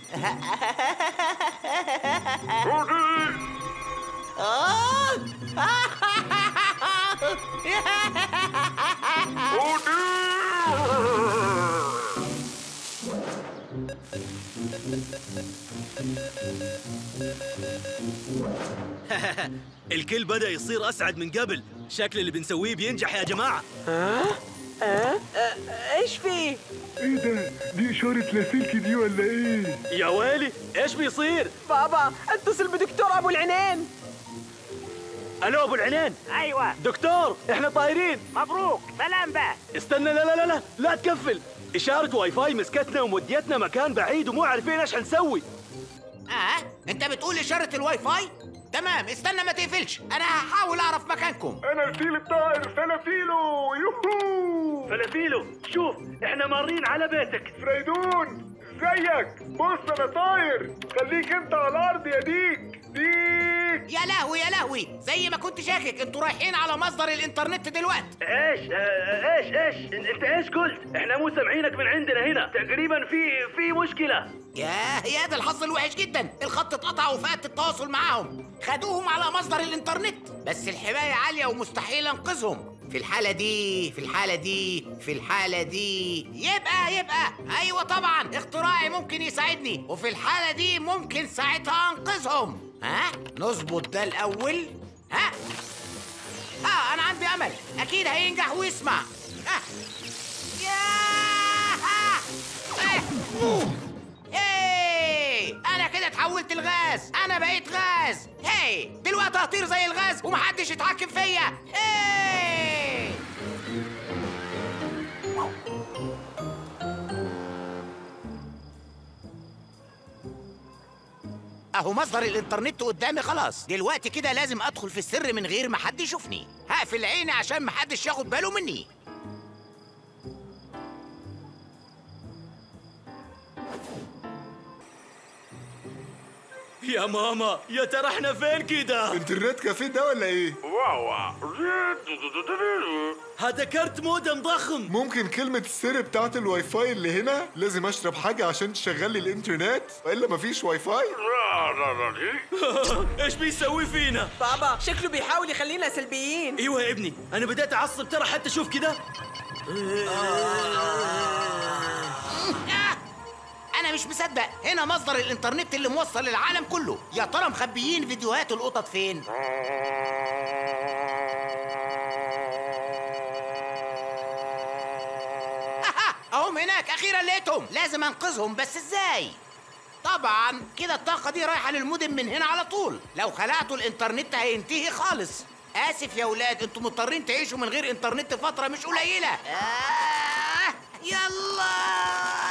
الكل بدأ يصير أسعد من قبل شكل اللي بنسويه بينجح يا جماعة ها ها ايش في ايه ده دي اشاره لاسلكي دي ولا ايه يا ويلي ايش بيصير بابا اتصل بدكتور ابو العينين الو ابو العنين ايوه دكتور احنا طايرين مبروك سلام بقى استنى لا لا لا لا لا تكفل إشارة واي فاي مسكتنا وموديتنا مكان بعيد ومو عارفين ايش حنسوي اه انت بتقول اشاره الواي فاي تمام استنى ما تقفلش انا هحاول اعرف مكانكم انا الفيل الطائر فلافيلو يوهو فلافيلو شوف احنا مارين على بيتك فريدون ازيك بص انا طاير خليك انت على الارض يا ديك ديك يا لهوي يا لهوي زي ما كنت شاكك انتوا رايحين على مصدر الانترنت دلوقتي ايش آه، ايش ايش انت ايش قلت احنا مو سامعينك من عندنا هنا تقريبا في في مشكلة ياه يا ده الحظ الوحش جدا الخط اتقطع وفقدت التواصل معاهم خدوهم على مصدر الانترنت بس الحماية عالية ومستحيل انقذهم في الحالة دي في الحالة دي في الحالة دي يبقى يبقى ايوه طبعا اختراعي ممكن يساعدني وفي الحالة دي ممكن ساعتها انقذهم ها نظبط ده الاول ها اه انا عندي امل اكيد هينجح ويسمع ها ياه آه. هاي انا كده اتحولت لغاز انا بقيت غاز هاي دلوقتي هطير زي الغاز ومحدش يتحكم فيا هاي اهو مصدر الانترنت قدامي خلاص دلوقتي كده لازم ادخل في السر من غير ما حد يشوفني هقفل عيني عشان ما حدش ياخد باله مني يا ماما يا ترى احنا فين كده؟ انترنت كافيه ده ولا ايه؟ هذا كارت مودم ضخم ممكن كلمة السر بتاعت الواي فاي اللي هنا لازم اشرب حاجة عشان تشغل لي الانترنت والا مفيش واي فاي ايش بيسوي فينا؟ بابا شكله بيحاول يخلينا سلبيين ايوه يا ابني انا بديت اعصب ترى حتى شوف كده انا مش مصدق هنا مصدر الانترنت اللي موصل للعالم كله يا ترى مخبيين فيديوهات القطط فين أها، اهم هناك اخيرا لقيتهم لازم انقذهم بس ازاي طبعا كده الطاقه دي رايحه للمودم من هنا على طول لو خلعتوا الانترنت هينتهي خالص اسف يا ولاد انتوا مضطرين تعيشوا من غير انترنت فتره مش قليله آه يلا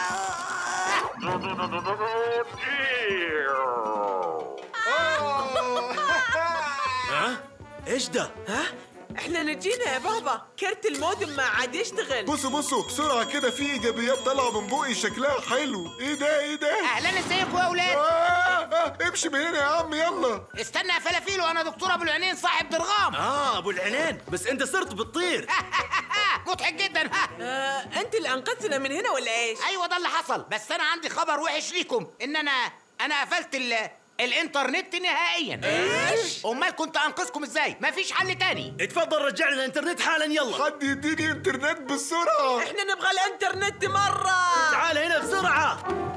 ها؟ ايش ده؟ ها؟ احنا نجينا يا بابا كارت المودم ما عاد يشتغل بصوا بصوا بسرعة كده في ايجابيات طالعة من بقي شكلها حلو ايه ده ايه ده؟ اهلا ازيكم يا اولاد آه آه امشي من هنا يا عم يلا استنى يا فلافيل وانا دكتور ابو العينين صاحب درغام اه ابو العنان بس انت صرت بتطير مضحك جدا ها آه انت اللي انقذتنا من هنا ولا ايش ايوه ده اللي حصل بس انا عندي خبر وحش ليكم ان انا انا قفلت ال الانترنت نهائيا ايش امال كنت انقذكم ازاي مفيش حل تاني اتفضل رجع لنا الانترنت حالا يلا حد يديني انترنت بسرعة احنا نبغى الانترنت مرة تعال هنا بسرعة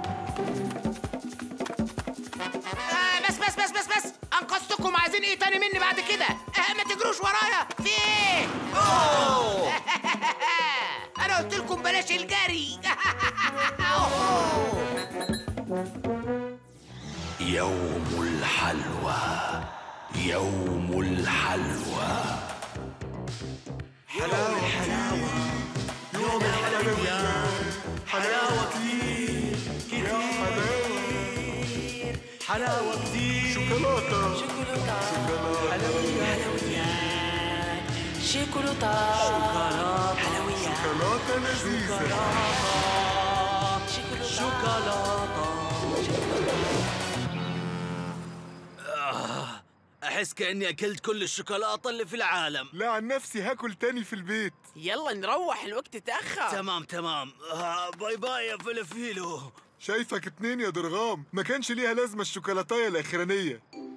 آه بس بس بس بس بس انقذتكم عايزين ايه تاني مني بعد كده آه ما تجروش ورايا في ايه أوه. انا قلت لكم بلاش الجري يوم الحلوى يوم الحلوى حلاوة حلاوة يوم الحلويات حلاوة كتير كتير حلاوة كتير شوكولاتة شوكولاتة شوكولاتة حلويات شوكولاتة شوكولاتة حلويات شوكولاتة لذيذة شوكولاتة آه، أحس كأني أكلت كل الشوكولاتة اللي في العالم لا عن نفسي هاكل تاني في البيت يلا نروح الوقت تأخر تمام تمام آه، باي باي يا فلافيلو شايفك اتنين يا درغام ما كانش ليها لازمة الشوكولاتاية الأخرانية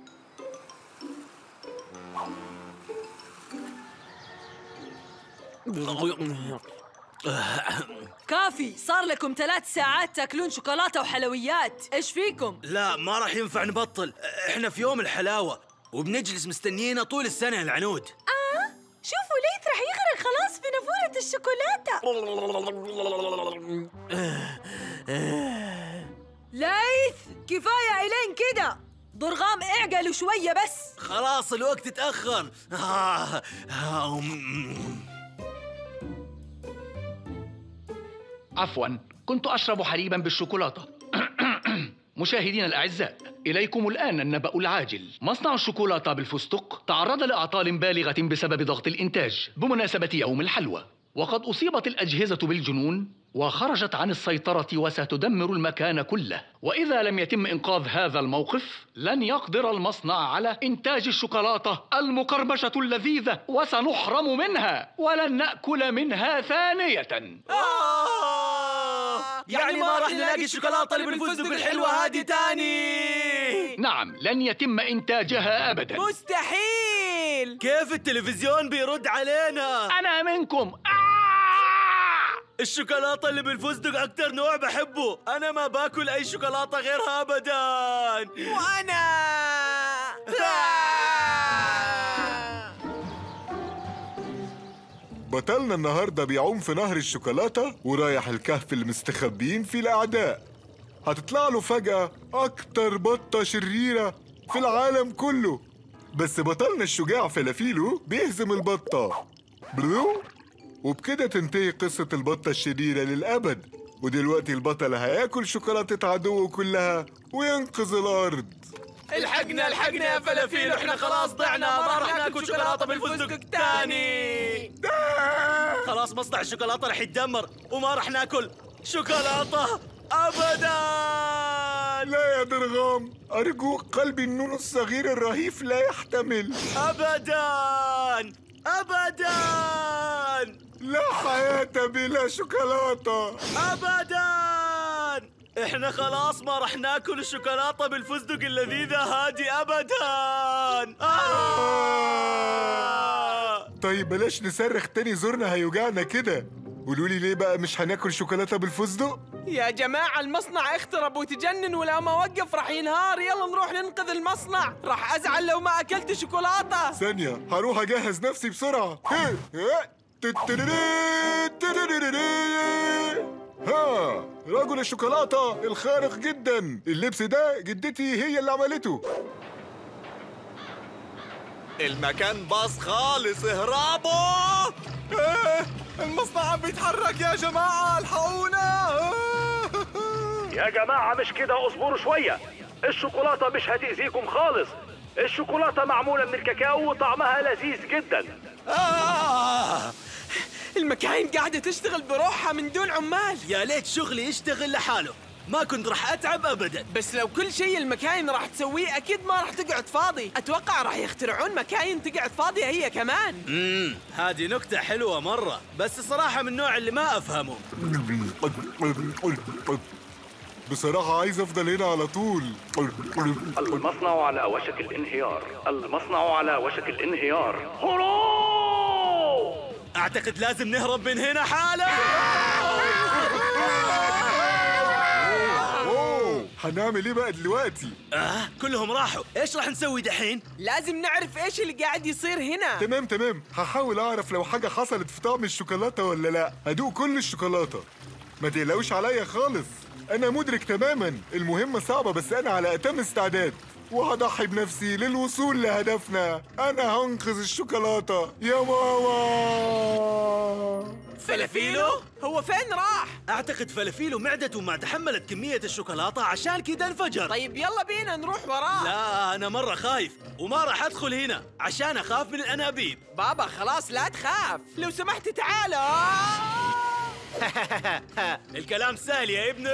كافي صار لكم ثلاث ساعات تاكلون شوكولاتة وحلويات ايش فيكم؟ لا ما راح ينفع نبطل احنا في يوم الحلاوة وبنجلس مستنيينه طول السنة العنود آه شوفوا ليث رح يغرق خلاص في نافورة الشوكولاتة ليث كفاية إلين كده ضرغام اعقلوا شوية بس خلاص الوقت اتأخر آه. آه. أم. عفوا كنت أشرب حليبا بالشوكولاتة مشاهدينا الأعزاء إليكم الآن النبأ العاجل مصنع الشوكولاتة بالفستق تعرض لأعطال بالغة بسبب ضغط الإنتاج بمناسبة يوم الحلوى وقد أصيبت الأجهزة بالجنون وخرجت عن السيطرة وستدمر المكان كله وإذا لم يتم إنقاذ هذا الموقف لن يقدر المصنع على إنتاج الشوكولاتة المقرمشة اللذيذة وسنحرم منها ولن نأكل منها ثانية يعني ما راح نلاقي الشوكولاتة اللي بالفستق الحلوة هذه تاني نعم لن يتم إنتاجها أبدا مستحيل كيف التلفزيون بيرد علينا أنا منكم الشوكولاتة اللي بالفستق أكتر نوع بحبه أنا ما باكل أي شوكولاتة غيرها أبدا وأنا بطلنا النهاردة بيعوم في نهر الشوكولاتة ورايح الكهف اللي مستخبيين فيه الأعداء هتطلع له فجأة أكتر بطة شريرة في العالم كله بس بطلنا الشجاع فلافيلو بيهزم البطة بلو وبكده تنتهي قصة البطة الشريرة للأبد ودلوقتي البطل هياكل شوكولاتة عدوه كلها وينقذ الأرض الحقنا الحقنا يا فلافيل احنا خلاص ضعنا ما راح ناكل شوكولاته بالفستق تاني خلاص مصنع الشوكولاته راح يتدمر وما راح ناكل شوكولاته ابدا لا يا درغام أرجوك قلبي النون الصغير الرهيف لا يحتمل ابدا ابدا لا حياة بلا شوكولاتة ابدا احنا خلاص ما راح ناكل الشوكولاته بالفستق اللذيذه هذه ابدا آه. طيب بلاش نصرخ تاني زورنا هيوجعنا كده قولوا لي ليه بقى مش هناكل شوكولاتة بالفستق؟ يا جماعة المصنع اخترب وتجنن ولا ما وقف راح ينهار يلا نروح ننقذ المصنع راح أزعل لو ما أكلت شوكولاتة ثانية هروح أجهز نفسي بسرعة هي، هي، تتريري، تريريري. ها رجل الشوكولاتة الخارق جدا اللبس ده جدتي هي اللي عملته المكان باص خالص اهربوا آه، المصنع عم بيتحرك يا جماعة الحقونا يا جماعة مش كده اصبروا شوية الشوكولاتة مش هتأذيكم خالص الشوكولاتة معمولة من الكاكاو وطعمها لذيذ جدا آه المكاين قاعدة تشتغل بروحها من دون عمال يا ليت شغلي يشتغل لحاله ما كنت راح اتعب ابدا بس لو كل شيء المكاين راح تسويه أكيد ما راح تقعد فاضي أتوقع راح يخترعون مكاين تقعد فاضية هي كمان امم هذه نكتة حلوة مرة بس الصراحة من النوع اللي ما افهمه بصراحة عايز أفضل هنا على طول المصنع على وشك الانهيار المصنع على وشك الانهيار هروب اعتقد لازم نهرب من هنا حالا أوه هنعمل إيه بقى دلوقتي؟ اه كلهم راحوا ايش راح نسوي دحين لازم نعرف إيش اللي قاعد يصير هنا تمام تمام هحاول أعرف لو حاجة حصلت في طعم الشوكولاتة ولا لأ هدوق كل الشوكولاتة ما تقلقوش عليا خالص أنا مدرك تماما المهمة صعبة بس أنا على أتم استعداد وهضحي بنفسي للوصول لهدفنا أنا هنقذ الشوكولاتة يا ماما فلافيلو هو فين راح اعتقد فلافيلو معدته ما تحملت كمية الشوكولاتة عشان كذا انفجر طيب يلا بينا نروح وراه لا انا مرة خايف وما راح ادخل هنا عشان اخاف من الانابيب بابا خلاص لا تخاف لو سمحت تعال الكلام سهل يا ابني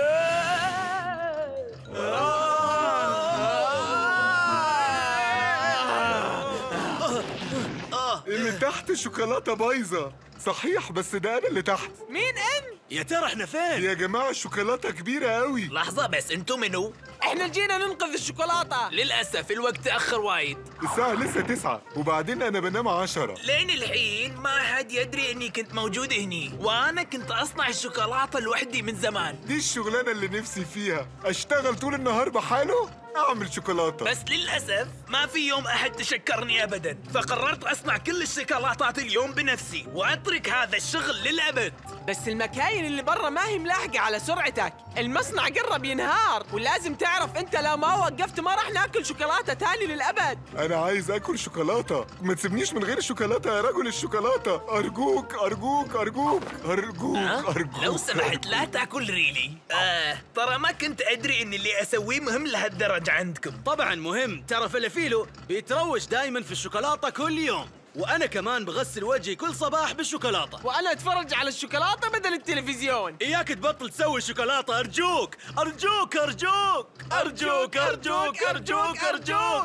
اللي تحت شوكولاتة بايظة صحيح بس ده أنا اللي تحت مين انت يا ترى احنا فين يا جماعة الشوكولاتة كبيرة قوي لحظة بس انتم منو؟ احنا جينا ننقذ الشوكولاتة للأسف الوقت تأخر وايد الساعة لسه تسعة وبعدين أنا بنام عشرة لين الحين ما حد يدري اني كنت موجود هني وانا كنت اصنع الشوكولاتة لوحدي من زمان دي الشغلانة اللي نفسي فيها أشتغل طول النهار بحاله أعمل شوكولاتة بس للأسف ما في يوم أحد تشكرني أبدا فقررت أصنع كل الشوكولاتات اليوم بنفسي وأترك هذا الشغل للأبد بس المكاين اللي برا ما هي ملاحقة على سرعتك المصنع قرب ينهار ولازم تعرف انت لو ما وقفت ما راح ناكل شوكولاتة تاني للأبد أنا عايز آكل شوكولاتة ما تسيبنيش من غير الشوكولاتة يا رجل الشوكولاتة أرجوك أرجوك أرجوك أرجوك أرجوك لو سمحت لا تاكل ريلي آه ترى ما كنت أدري إن اللي أسويه مهم لهالدرجة عندكم طبعا مهم ترى فلافيلو بيتروج دايما في الشوكولاتة كل يوم وانا كمان بغسل وجهي كل صباح بالشوكولاتة وأنا أتفرج على الشوكولاتة بدل التلفزيون اياك تبطل تسوي شوكولاتة ارجوك ارجوك ارجوك ارجوك ارجوك ارجوك ارجوك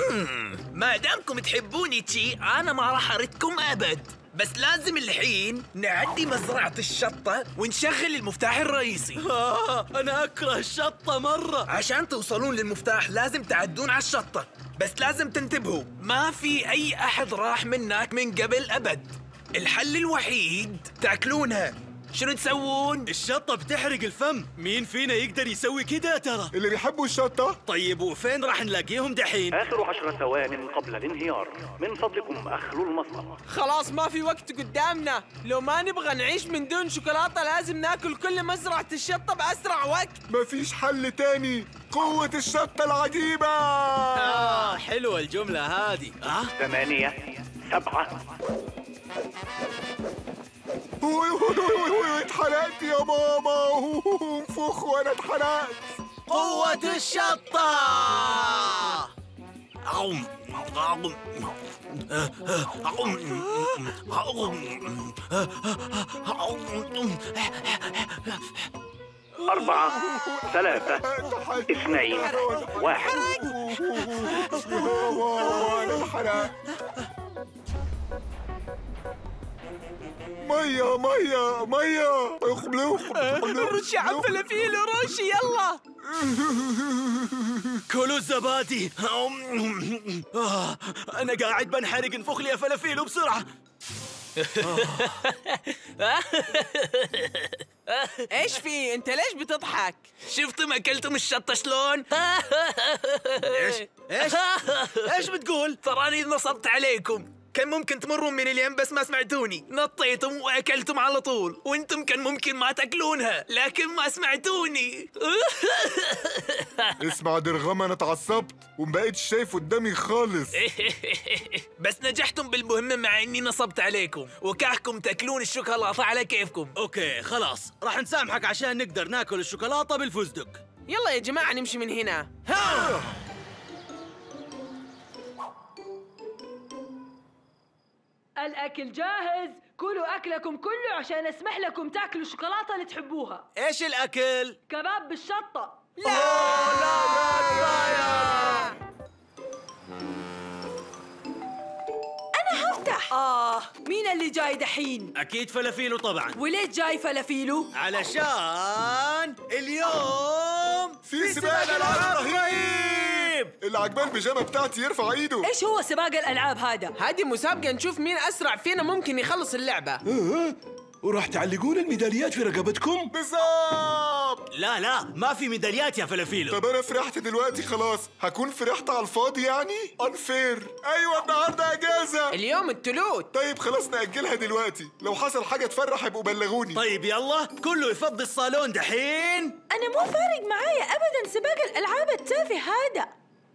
مم. ما دامكم تحبوني تشي أنا ما راح أردكم أبد بس لازم الحين نعدي مزرعة الشطة ونشغل المفتاح الرئيسي آه انا اكره الشطة مرة عشان توصلون للمفتاح لازم تعدون على الشطة بس لازم تنتبهوا ما في أي أحد راح منك من قبل أبد الحل الوحيد تاكلونها شنو تسوون؟ الشطة بتحرق الفم مين فينا يقدر يسوي كده ترى اللي بيحبوا الشطة طيب وفين راح نلاقيهم دحين آخر عشر ثوان قبل الانهيار من فضلكم أخلوا المصنع خلاص ما في وقت قدامنا لو ما نبغى نعيش من دون شوكولاتة لازم ناكل كل مزرعة الشطة بأسرع وقت مفيش حل تاني قوة الشطة العجيبة آه حلوة الجملة هذه آه ثمانية سبعة وي وي وي وي اتحرقت يا ماما انفخ وانا اتحرقت قوة الشطة أربعة ثلاثة اثنين واحد ميه ميه ميه رش يا عم فلافيل رش يلا كلوا الزبادي آه، انا قاعد بنحرق انفخ لي يا فلافيلو بسرعه ايش في انت ليش بتضحك شفتم اكلتم الشطه شلون؟ ايش؟ ايش؟ ايش بتقول؟ تراني نصبت عليكم كان ممكن تمرون من اليم بس ما سمعتوني نطيتم واكلتم على طول وانتم كان ممكن ما تاكلونها لكن ما سمعتوني اسمع درغم انا اتعصبت ومبقتش شايف قدامي خالص بس نجحتم بالمهمة مع اني نصبت عليكم وكاحكم تاكلون الشوكولاتة على كيفكم اوكي خلاص راح نسامحك عشان نقدر ناكل الشوكولاته بالفستق يلا يا جماعه نمشي من هنا الأكل جاهز كلوا أكلكم كله عشان أسمح لكم تاكلوا الشوكولاتة اللي تحبوها ايش الاكل؟ كباب بالشطة أنا هفتح آه مين اللي جاي دحين؟ اكيد فلافيلو طبعا وليش جاي فلافيلو؟ علشان اليوم في سباق العاب رهيب اللي عجبان البيجامه بتاعتي يرفع ايده إيش هو سباق الألعاب هذا؟ هذه مسابقه نشوف مين اسرع فينا ممكن يخلص اللعبه وراح تعلقون الميداليات في رقبتكم؟ بالظبط لا لا ما في ميداليات يا فلافيلو طب انا فرحت دلوقتي خلاص هكون فرحت على الفاضي يعني انفير ايوه النهارده اجازه اليوم التلوت طيب خلاص ناجلها دلوقتي لو حصل حاجه تفرح يبقوا بلغوني طيب يلا كله يفضي الصالون دحين أنا مو فارق معايا أبدا سباق الألعاب التافه هذا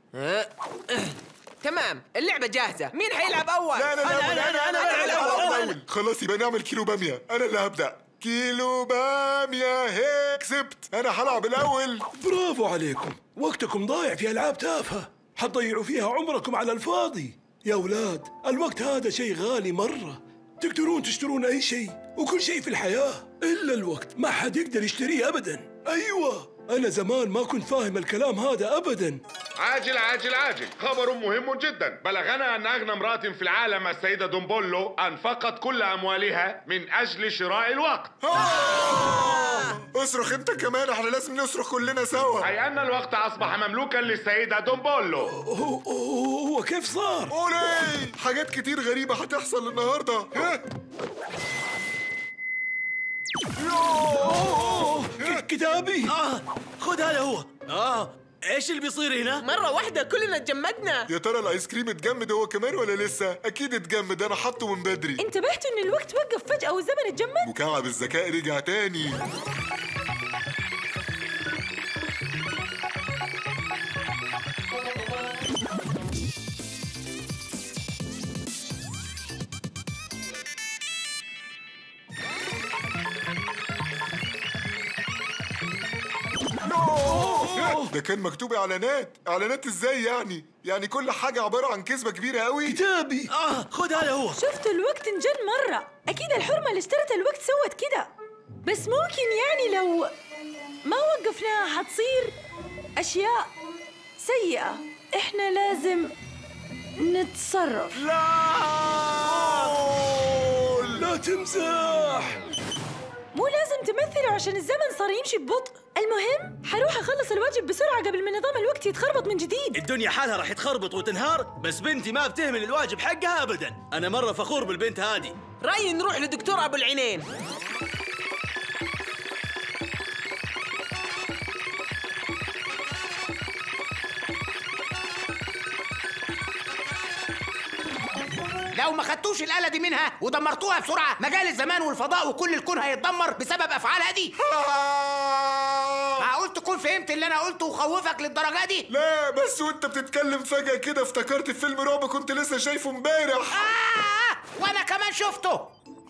تمام اللعبه جاهزه مين حيلعب اول لا انا أنا- انا أنا- أنا انا بلعب انا أول. خلاص يبقى نعمل كيلو باميه انا اللي هبدا كيلو باميه هيك كسبت انا هلعب الاول برافو عليكم وقتكم ضايع في ألعاب تافهة حتضيعوا فيها عمركم على الفاضي يا أولاد الوقت هذا شيء غالي مرة تقدرون تشترون أي شيء وكل شيء في الحياة إلا الوقت ما حد يقدر يشتريه أبدا أيوة أنا زمان ما كنت فاهم الكلام هذا أبدا عاجل عاجل عاجل خبر مهم جدا بلغنا أن أغنى امرأة في العالم السيدة دومبولو أنفقت كل أموالها من أجل شراء الوقت اصرخ انت كمان احنا لازم نصرخ كلنا سوا أي أن الوقت أصبح مملوكا للسيدة دومبولو هو, هو, هو كيف صار؟ اولي حاجات كتير غريبه هتحصل النهارده ها؟ ك- كتابي اه خذ هذا هو اه ايش اللي بيصير هنا؟ مره واحده كلنا تجمدنا يا ترى الايس كريم اتجمد هو كمان ولا لسه اكيد اتجمد انا حاطه من بدري انتبهتوا إن الوقت وقف فجأة والزمن اتجمد مكعب الذكاء رجع تاني ده كان مكتوب اعلانات اعلانات ازاي يعني يعني كل حاجه عباره عن كذبه كبيره قوي كتابي اه خذ هذا هو شفتوا الوقت انجن مرة أكيد الحرمة اللي اشترت الوقت سوت كده بس ممكن يعني لو ما وقفناها حتصير أشياء سيئة إحنا لازم نتصرف لا تمزح مو لازم تمثلوا عشان الزمن صار يمشي ببطء المهم حروح أخلص الواجب بسرعة قبل ما نظام الوقت يتخربط من جديد الدنيا حالها راح تخربط وتنهار بس بنتي ما بتهمل الواجب حقها ابدا انا مره فخور بالبنت هذه رايي نروح لدكتور ابو العينين لو ما خدتوش الآلة دي منها ودمرتوها بسرعة مجال الزمان والفضاء وكل الكون هيتدمر بسبب أفعالها دي معقول تكون فهمت اللي أنا قلته وخوفك للدرجة دي؟ لا بس وانت بتتكلم فجاه كده افتكرت فيلم رعب كنت لسه شايفه امبارح آه وأنا كمان شفته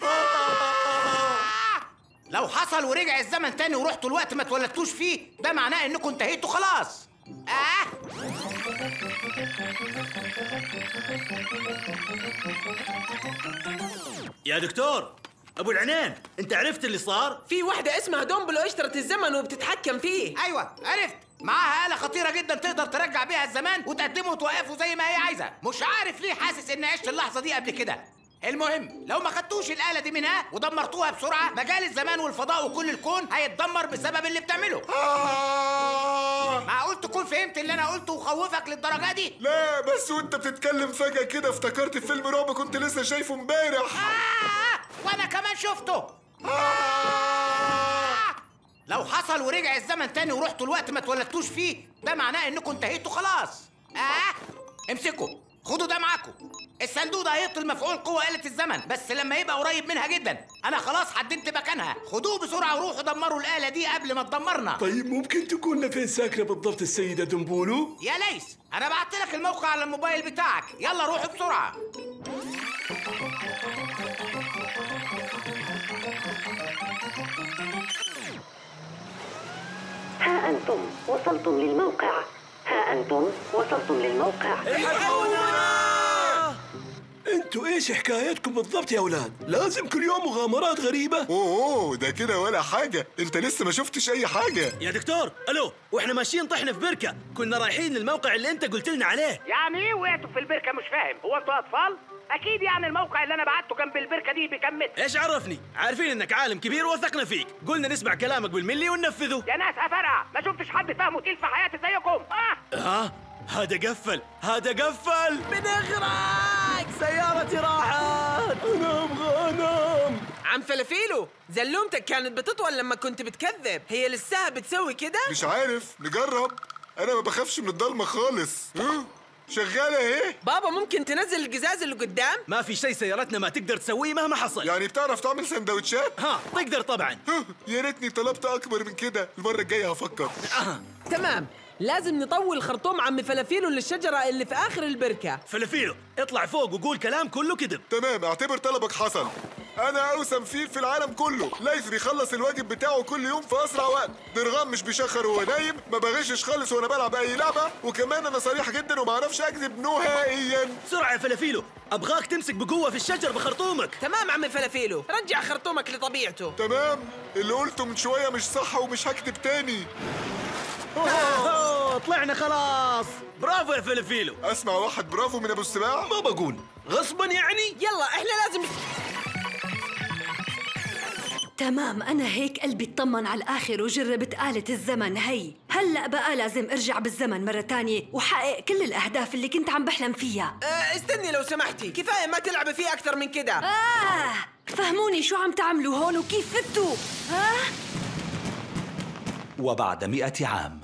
لو حصل ورجع الزمن تاني ورحتوا الوقت ما اتولدتوش فيه ده معناه انكم انتهيتوا خلاص اه يا دكتور ابو العنين انت عرفت اللي صار في واحدة اسمها دومبلو اشترت الزمن وبتتحكم فيه ايوه عرفت معاها آلة خطيرة جدا تقدر ترجع بيها الزمان وتقدمه وتوقفه زي ما هي عايزة مش عارف ليه حاسس اني عشت اللحظة دي قبل كده المهم لو ما خدتوش الآلة دي منها ودمرتوها بسرعة مجال الزمان والفضاء وكل الكون هيتدمر بسبب اللي بتعمله معقول تكون فهمت اللي انا قلته وخوفك للدرجة دي لا بس وانت بتتكلم فجأة كده افتكرت فيلم رعب كنت لسه شايفه امبارح وانا كمان شفته لو حصل ورجع الزمن تاني ورحتوا الوقت ما اتولدتوش فيه ده معناه انكم انتهيتوا خلاص اه امسكوا خدوا ده معاكم الصندوق ده هيبطل مفعول قوة آلة الزمن بس لما يبقى قريب منها جدا انا خلاص حددت مكانها خدوه بسرعة وروحوا دمروا الآلة دي قبل ما تدمرنا طيب ممكن تقول لنا فين ساكنة بالضبط السيدة دنبولو؟ يا ليس انا بعت لك الموقع على الموبايل بتاعك يلا روحوا بسرعة ها أنتم وصلتم للموقع ها أنتم وصلتم للموقع انتوا ايش حكايتكم بالضبط يا اولاد؟ لازم كل يوم مغامرات غريبة؟ اوه ده كده ولا حاجة انت لسه ما شفتش اي حاجة يا دكتور الو واحنا ماشيين طحنا في بركه كنا رايحين للموقع اللي انت قلت لنا عليه يعني ايه وقعتوا في البركة مش فاهم هو انتوا اطفال اكيد يعني الموقع اللي انا بعته جنب البركة دي بكم متر ايش عرفني عارفين انك عالم كبير وثقنا فيك قلنا نسمع كلامك بالملي وننفذه يا ناس افرع ما شفتش حد فاهمه تقيل في حياتي زيكم اه ها هذا قفل هذا قفل بنغرق سيارتي راحت انا ابغى انام عم فلافيلو زلومتك كانت بتطول لما كنت بتكذب هي لساها بتسوي كده مش عارف نجرب انا ما بخافش من الضلمة خالص ها؟ شغالة ايه؟ بابا ممكن تنزل القزاز اللي قدام ما في شيء سيارتنا ما تقدر تسويه مهما حصل يعني بتعرف تعمل سندوتشات؟ ها تقدر طبعا يا ريتني طلبت اكبر من كده المرة الجاية هفكر تمام لازم نطول خرطوم عم فلافيلو للشجرة اللي في آخر البركة فلافيلو اطلع فوق وقول كلام كله كذب تمام اعتبر طلبك حصل انا اوسم فيل في العالم كله ليث بيخلص الواجب بتاعه كل يوم في اسرع وقت درغام مش بيشخر وهو نايم ما بغشش خالص وانا بلعب اي لعبه وكمان انا صريح جدا وما اعرفش اكذب نهائيا بسرعه يا فلافيلو ابغاك تمسك بقوه في الشجر بخرطومك تمام عم فلافيلو رجع خرطومك لطبيعته تمام اللي قلته من شويه مش صح ومش هكتب تاني أوه، طلعنا خلاص برافو يا فلافيلو اسمع واحد برافو من ابو السباع ما بقول غصبا يعني يلا احنا لازم تمام أنا هيك قلبي اطمن على الآخر وجربت آلة الزمن هي هلأ بقى لازم أرجع بالزمن مرة تانية وحقق كل الأهداف اللي كنت عم بحلم فيها آه استني لو سمحتي كفاية ما تلعبي فيه أكثر من كده آه فهموني شو عم تعملوا هون وكيف فتوا آه وبعد مئة عام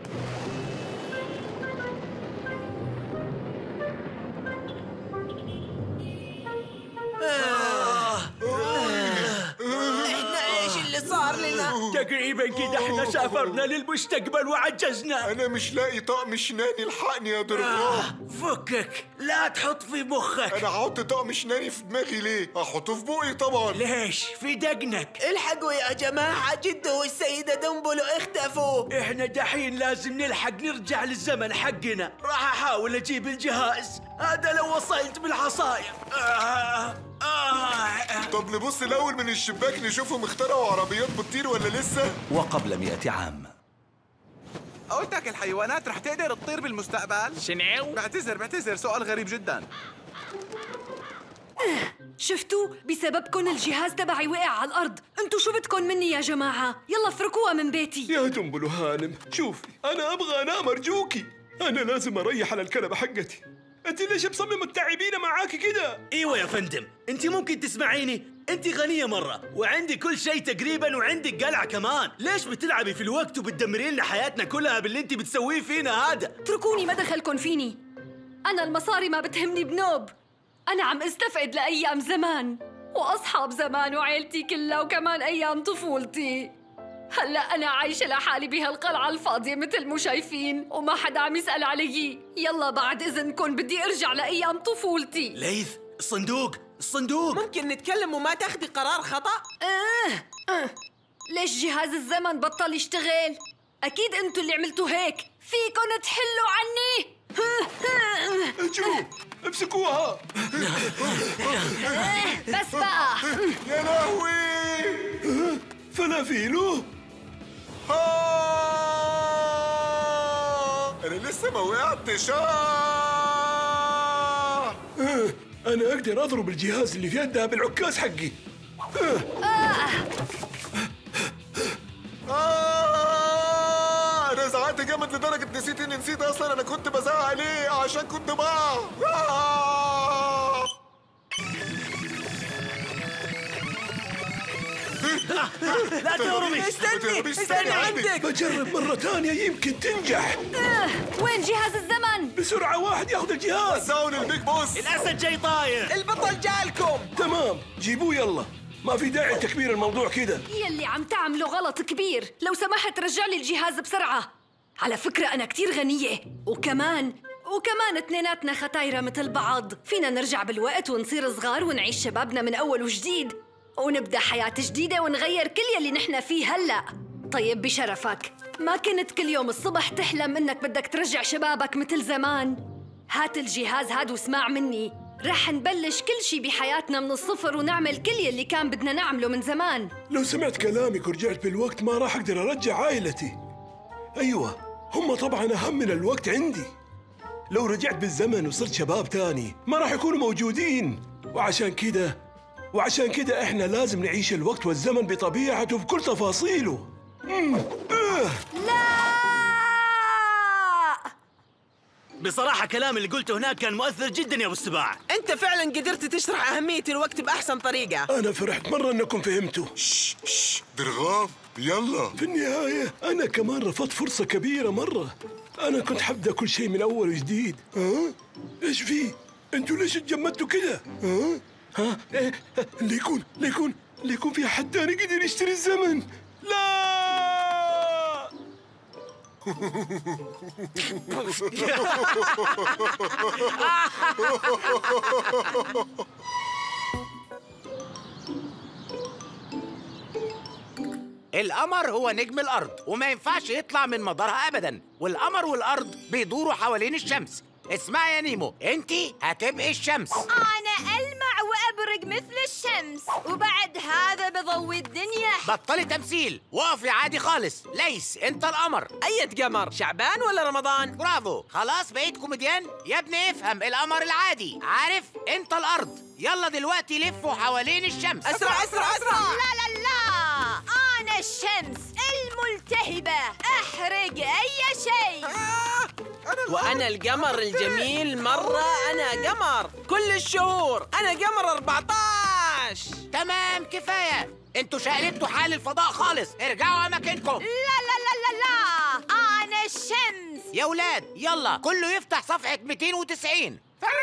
احنا ايش اللي صار لنا تقريبا كده احنا سافرنا للمستقبل وعجزنا انا مش لاقي طقم شناني الحقني يا درغام فكك لا تحط في مخك انا هحط طقم شناني في دماغي ليه هحطه في بوقي طبعا ليش في دقنك الحقوا يا جماعة جده والسيدة دنبلو اختفوا احنا دحين لازم نلحق نرجع للزمن حقنا راح احاول اجيب الجهاز هذا لو وصلت بالحصاية آه آه طب نبص الاول من الشباك نشوفهم اخترعوا عربيات بتطير ولا لسه وقبل مئة عام قلتك الحيوانات رح تقدر تطير بالمستقبل؟ شنو؟ بعتذر بعتذر سؤال غريب جدا شفتوا بسببكم الجهاز تبعي وقع على الأرض انتوا شو بدكم مني يا جماعة يلا افركوها من بيتي يا دنبلو هانم شوفي انا ابغى انام ارجوكي انا لازم اريح على الكنبه حقتي انت ليش مصممه تتعبينا معاكي كده ايوه يا فندم انت ممكن تسمعيني انت غنيه مره وعندي كل شيء تقريبا وعندك قلعه كمان ليش بتلعبي في الوقت وبتدمرين لنا حياتنا كلها باللي انت بتسويه فينا هذا اتركوني ما دخلكن فيني أنا المصاري ما بتهمني بنوب أنا عم استفقد لأيام زمان وأصحاب زمان وعيلتي كلها وكمان أيام طفولتي هلا أنا عايشة لحالي بهالقلعة الفاضية مثل مو شايفين وما حدا عم يسأل علي يلا بعد إذنكم بدي أرجع لأيام طفولتي ليث الصندوق الصندوق ممكن نتكلم وما تاخدي قرار خطأ آه. آه. ليش جهاز الزمن بطل يشتغل؟ أكيد أنتوا اللي عملتوا هيك فيكن تحلوا عني جو امسكوها بس بقى يا لهوي فلافيلو آه! انا لسه ما وقعتش آه! آه، انا اقدر اضرب الجهاز اللي في يدها بالعكاز حقي آه! انا زعلت جامد لدرجه نسيت اني نسيت اصلا انا كنت بزعق ليه عشان كنت بقع آه! لا تهربي استني استني عندك بجرب مرة ثانية يمكن تنجح آه، وين جهاز الزمن؟ بسرعة واحد ياخذ الجهاز ساون البيج بوس الاسد جاي طاير البطل جالكم تمام جيبوه يلا ما في داعي لتكبير الموضوع كده يلي عم تعمله غلط كبير لو سمحت رجع لي الجهاز بسرعة على فكرة أنا كتير غنية وكمان وكمان اتنيناتنا ختايرة مثل بعض فينا نرجع بالوقت ونصير صغار ونعيش شبابنا من أول وجديد ونبدأ حياة جديدة ونغير كل يلي نحن فيه هلأ طيب بشرفك ما كنت كل يوم الصبح تحلم إنك بدك ترجع شبابك مثل زمان هات الجهاز هاد واسمع مني رح نبلش كل شي بحياتنا من الصفر ونعمل كل يلي كان بدنا نعمله من زمان لو سمعت كلامك ورجعت بالوقت ما راح اقدر ارجع عائلتي ايوه هم طبعا اهم من الوقت عندي لو رجعت بالزمن وصرت شباب تاني ما راح يكونوا موجودين وعشان كده وعشان كده احنا لازم نعيش الوقت والزمن بطبيعته بكل تفاصيله مم. آه. بصراحة كلام اللي قلته هناك كان مؤثر جدا يا ابو السباع انت فعلا قدرت تشرح اهميه الوقت باحسن طريقه انا فرحت مرة انكم فهمتوا درغام يلا في النهاية أنا كمان رفضت فرصة كبيرة مرة أنا كنت حبدأ كل شيء من أول وجديد ها؟ إيش في؟ أنتوا ليش اتجمدتوا كده؟ ها؟ ها؟ إيه؟ ليكون ليكون ليكون في حد تاني قدر يشتري الزمن لا القمر هو نجم الأرض وما ينفعش يطلع من مدارها أبدا والقمر والأرض بيدوروا حوالين الشمس اسمعي يا نيمو انت هتبقي الشمس أنا ألمع وأبرق مثل الشمس وبعد هذا بضوي الدنيا بطلي تمثيل وقفي عادي خالص ليس انت القمر اية قمر شعبان ولا رمضان برافو خلاص بقيت كوميديان يا ابني افهم القمر العادي عارف انت الارض يلا دلوقتي لفوا حوالين الشمس اسرع اسرع اسرع لا لا لا أنا الشمس الملتهبة أحرق أي شيء وانا القمر الجميل مره انا قمر كل الشهور انا قمر 14 تمام كفايه انتوا شقلبتوا حال الفضاء خالص ارجعوا اماكنكم لا لا لا لا لا أنا الشمس يا ولاد يلا كله يفتح صفحه 290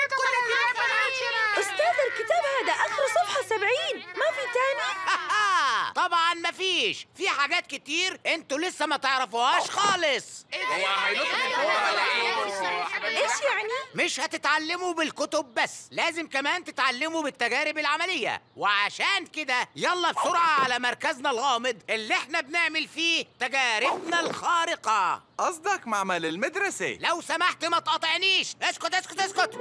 أستاذ الكتاب هذا آخر صفحة سبعين ما في تاني؟ طبعا مفيش في حاجات كتير انتوا لسه ما تعرفوهاش خالص إيش يعني؟ مش هتتعلموا بالكتب بس لازم كمان تتعلموا بالتجارب العملية وعشان كده يلا بسرعة على مركزنا الغامض اللي احنا بنعمل فيه تجاربنا الخارقة قصدك معمل المدرسة لو سمحت ما تقاطعنيش اسكت اسكت اسكت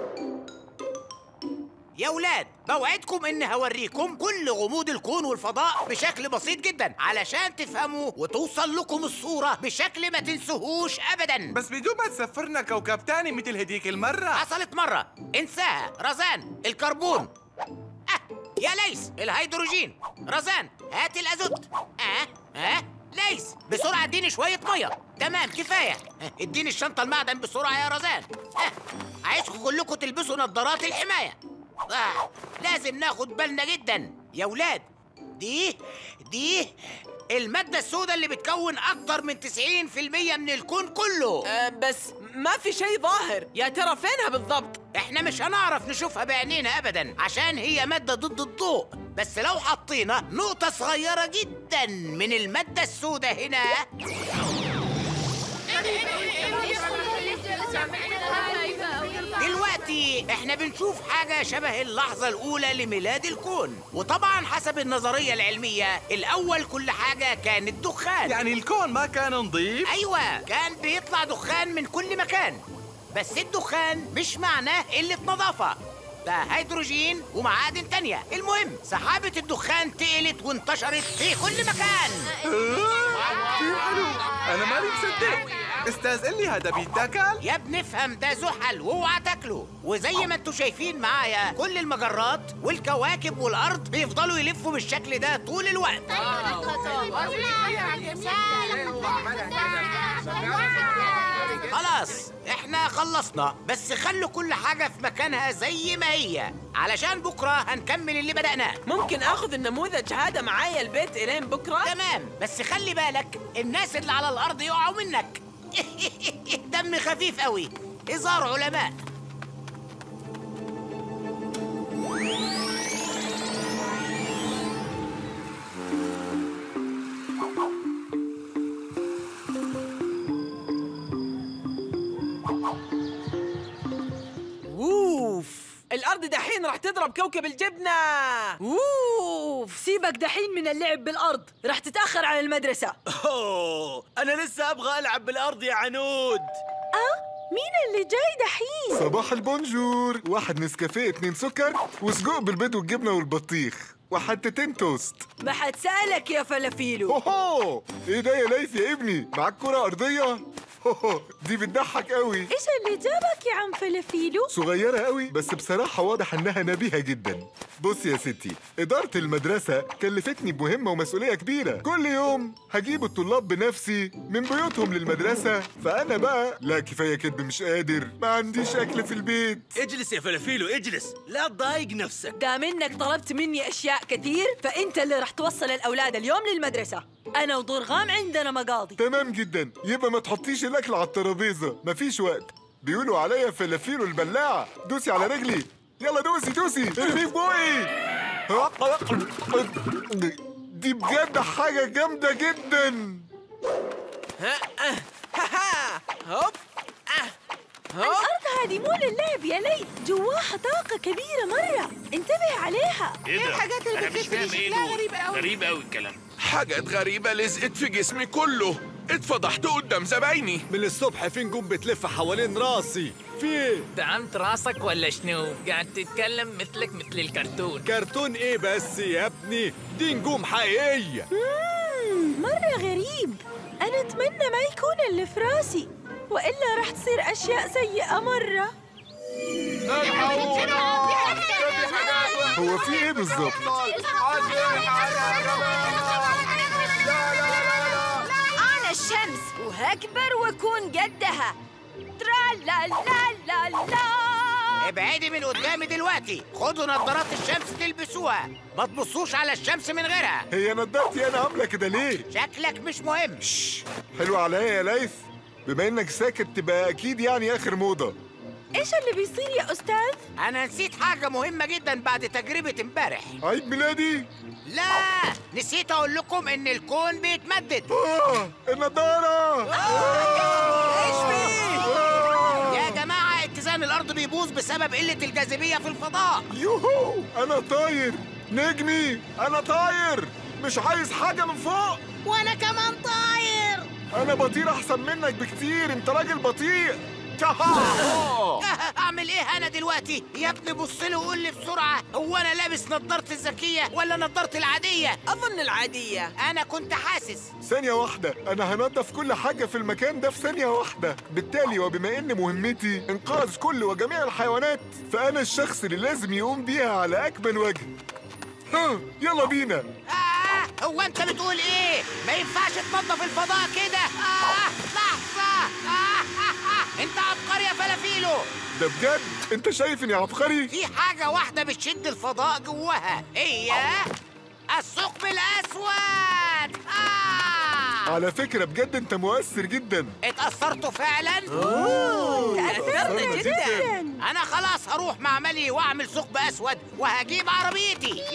يا ولاد بوعدكم ان هوريكم كل غموض الكون والفضاء بشكل بسيط جدا علشان تفهموا وتوصل لكم الصورة بشكل ما تنسوهوش ابدا بس بدون ما تسفرنا كوكب تاني مثل هديك المرة حصلت مرة انساها رزان الكربون أه يا ليس الهيدروجين رزان هات الازوت اه اه ليس بسرعة اديني شوية مية تمام كفاية آه، اديني الشنطة المعدن بسرعة يا رزان اه عايزكم كلكم تلبسوا نظارات الحماية آه. لازم ناخد بالنا جدا يا ولاد دي دي المادة السوداء اللي بتكون أكتر من 90% من الكون كله أه بس ما في شيء ظاهر يا ترى فينها بالضبط احنا مش هنعرف نشوفها بعينينا ابدا عشان هي مادة ضد الضوء بس لو حطينا نقطة صغيرة جدا من المادة السوداء هنا دلوقتي احنا بنشوف حاجة شبه اللحظة الأولى لميلاد الكون وطبعا حسب النظرية العلمية الأول كل حاجة كانت دخان يعني الكون ما كان نظيف؟ أيوة كان بيطلع دخان من كل مكان بس الدخان مش معناه قلة نظافة ده هيدروجين ومعادن تانية المهم سحابة الدخان تقلت وانتشرت في كل مكان انا ماني مصدق استاذ قل لي هذا بيتاكل يا ابني افهم ده زحل واوعى تاكله وزي ما انتوا شايفين معايا كل المجرات والكواكب والارض بيفضلوا يلفوا بالشكل ده طول الوقت خلاص احنا خلصنا بس خلوا كل حاجة في مكانها زي ما هي علشان بكرة هنكمل اللي بدأناه ممكن اخذ النموذج هذا معايا البيت الين بكره تمام بس خلي بالك الناس اللي على الأرض يقعوا منك دم خفيف قوي هزار علماء ووف الارض دحين راح تضرب كوكب الجبنه اوف سيبك دحين من اللعب بالارض رح تتاخر على المدرسه أوه أنا لسه أبغى ألعب بالأرض يا عنود اه مين اللي جاي دحين صباح البونجور واحد نسكافيه اتنين سكر وسجق بالبيض والجبنة والبطيخ وحتتين توست ما حد سالك يا فلافيلو اوهو ايه ده يا ليث يا ابني معاك كرة أرضية اوهو دي بتضحك قوي ايش اللي جابك يا عم فلافيلو صغيرة قوي بس بصراحة واضح إنها نبيهة جدا بص يا ستي إدارة المدرسة كلفتني بمهمة ومسؤولية كبيرة كل يوم هجيب الطلاب بنفسي من بيوتهم للمدرسة فأنا بقى لا كفاية كدب مش قادر ما عنديش أكل في البيت اجلس يا فلافيلو اجلس لا تضايق نفسك دام انك طلبت مني اشياء كثير فانت اللي رح توصل الاولاد اليوم للمدرسه انا وضرغام عندنا مقاضي تمام جدا يبقى ما تحطيش الأكل على الترابيزة مفيش وقت بيقولوا عليا فلافيلو البلاعة دوسي على رجلي يلا دوسي دوسي ارمي في بوقي دي بجد حاجة جامدة جدا ها اه ها ها هوب اه هوب الارض هذه مو للعب يا ليث جواها طاقه كبيره مره انتبه عليها ايه ده؟ الحاجات اللي أنا مش بتلف دي فاهم ايه شكلها دول غريب قوي. غريب قوي الكلام حاجات غريبة لزقت في جسمي كله اتفضحت قدام زبايني من الصبح في نجوم بتلف حوالين راسي في ايه؟ دعمت راسك ولا شنو؟ قاعد تتكلم مثلك مثل الكرتون كرتون ايه بس يا ابني دي نجوم حقيقية مم، مره غريب انا اتمنى ما يكون اللي في راسي والا رح تصير اشياء سيئه مره هو في ايه بالظبط؟ أنا الشمس وهكبر وأكون قدها ترا لا لا لا لا ابعدي من قدامي دلوقتي خدوا نظارات الشمس تلبسوها ما تبصوش على الشمس من غيرها هي نضارتي انا عاملة كده ليه؟ شكلك مش مهم حلو عليا يا ليث بما انك ساكت تبقى اكيد يعني اخر موضة ايش اللي بيصير يا استاذ انا نسيت حاجة مهمة جدا بعد تجربة امبارح عيد ميلادي لا نسيت اقول لكم ان الكون بيتمدد آه النضارة ايش فيه يا جماعة اتزان الارض بيبوظ بسبب قلة الجاذبية في الفضاء يوهو انا طاير نجمي انا طاير مش عايز حاجة من فوق وانا كمان طاير انا بطير احسن منك بكتير انت راجل بطيء اعمل ايه انا دلوقتي يا ابني بص لي وقول لي بسرعه هو انا لابس نضارتي الذكيه ولا نضارتي العاديه اظن العاديه انا كنت حاسس ثانية واحدة أنا هنضف كل حاجة في المكان ده في ثانية واحدة بالتالي وبما إن مهمتي إنقاذ كل وجميع الحيوانات فأنا الشخص اللي لازم يقوم بيها على أكمل وجه ها يلا بينا آه هو انت بتقول ايه ما ينفعش تنظف الفضاء كده آه لحظه آه آه آه. انت عبقري يا فلافيلو ده بجد أنت شايف إني عبقري؟ في حاجه واحده بتشد الفضاء جواها هي الثقب الاسود آه. على فكرة بجد أنت مؤثر جدا اتأثرتوا فعلا؟ تأثرنا جدا. أنا خلاص هروح معملي وأعمل ثقب أسود وهجيب عربيتي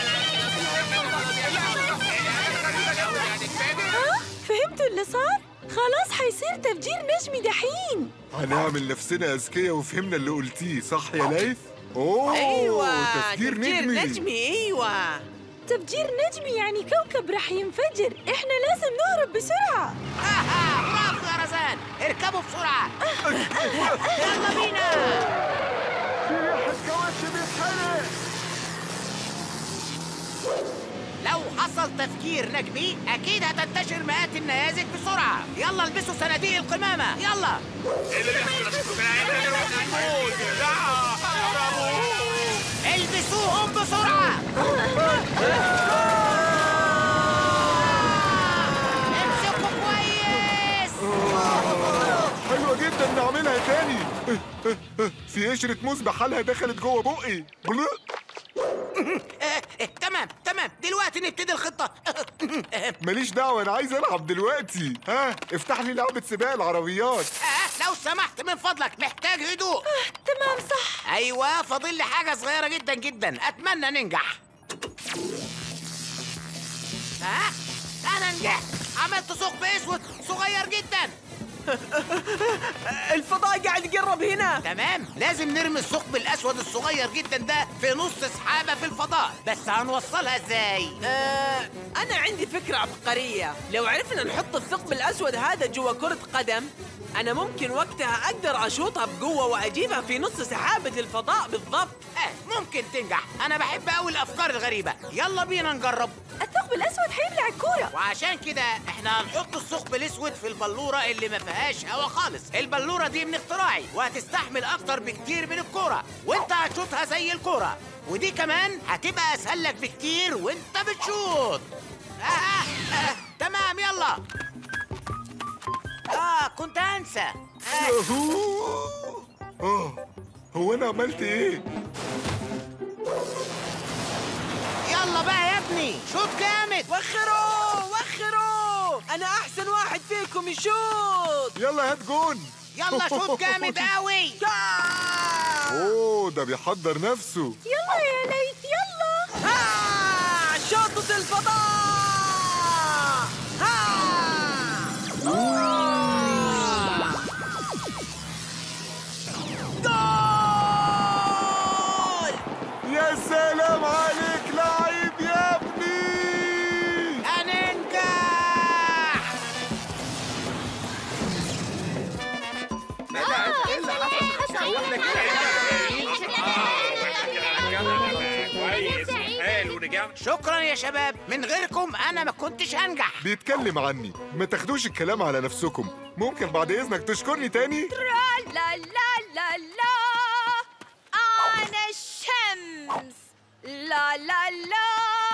ها فهمتوا اللي صار خلاص حيصير تفجير نجمي دحين هنعمل نفسنا أذكياء وفهمنا اللي قلتيه صح يا ليث؟ أوه ايوه تفكير نجمي نجمي ايوه تفجير نجمي يعني كوكب رح ينفجر احنا لازم نهرب بسرعه برافو يا رزان اركبوا بسرعة يلا بينا لو حصل تفكير نجمي أكيد هتنتشر مئات النيازك بسرعة يلا البسوا صناديق القمامة يلا البسوهم بسرعة امسكوا كويس حلوة جدا نعملها تاني في قشرة موز بحالها دخلت جوه بقي بلق. آه، آه، تمام تمام دلوقتي نبتدي الخطة ماليش دعوة أنا عايز ألعب دلوقتي ها افتح لي لعبة سباق العربيات آه، لو سمحت من فضلك محتاج هدوء تمام صح ايوه فاضل لي حاجه صغيره جدا جدا اتمنى ننجح ها انا نجحت عملت ثقب اسود صغير جدا الفضاء قاعد يقرب هنا تمام لازم نرمي الثقب الاسود الصغير جدا ده في نص سحابه في الفضاء بس هنوصلها ازاي آه أنا عندي فكرة عبقرية لو عرفنا نحط الثقب الأسود هذا جوا كرة قدم أنا ممكن وقتها أقدر أشوطها بقوة وأجيبها في نص سحابة الفضاء بالضبط آه ممكن تنجح انا بحب قوي الافكار الغريبه يلا بينا نجرب الثقب الاسود هيبلع الكوره وعشان كده احنا هنحط الثقب الاسود في البلوره اللي ما فيهاش هوا خالص البلوره دي من اختراعي وهتستحمل اكتر بكتير من الكوره وانت هتشوطها زي الكوره ودي كمان هتبقى اسهل لك بكتير وانت بتشوط آه آه آه. تمام يلا اه كنت انسى آه. ياهو اه هو أنا عملت إيه؟ يلا بقى يا ابني شوط جامد وخروا وخروا أنا أحسن واحد فيكم يشوط يلا هات جون يلا شوط جامد قوي أوه ده بيحضر نفسه يلا يا ليث يلا ها شوطة الفضاء جول يا سلام عليك لعيب يا ابني هننجح شكرا يا شباب من غيركم انا ما كنتش هنجح بيتكلم عني ما تاخدوش الكلام على نفسكم ممكن بعد إذنك تشكرني تاني لا لا لا لا أنا الشمس لا لا لا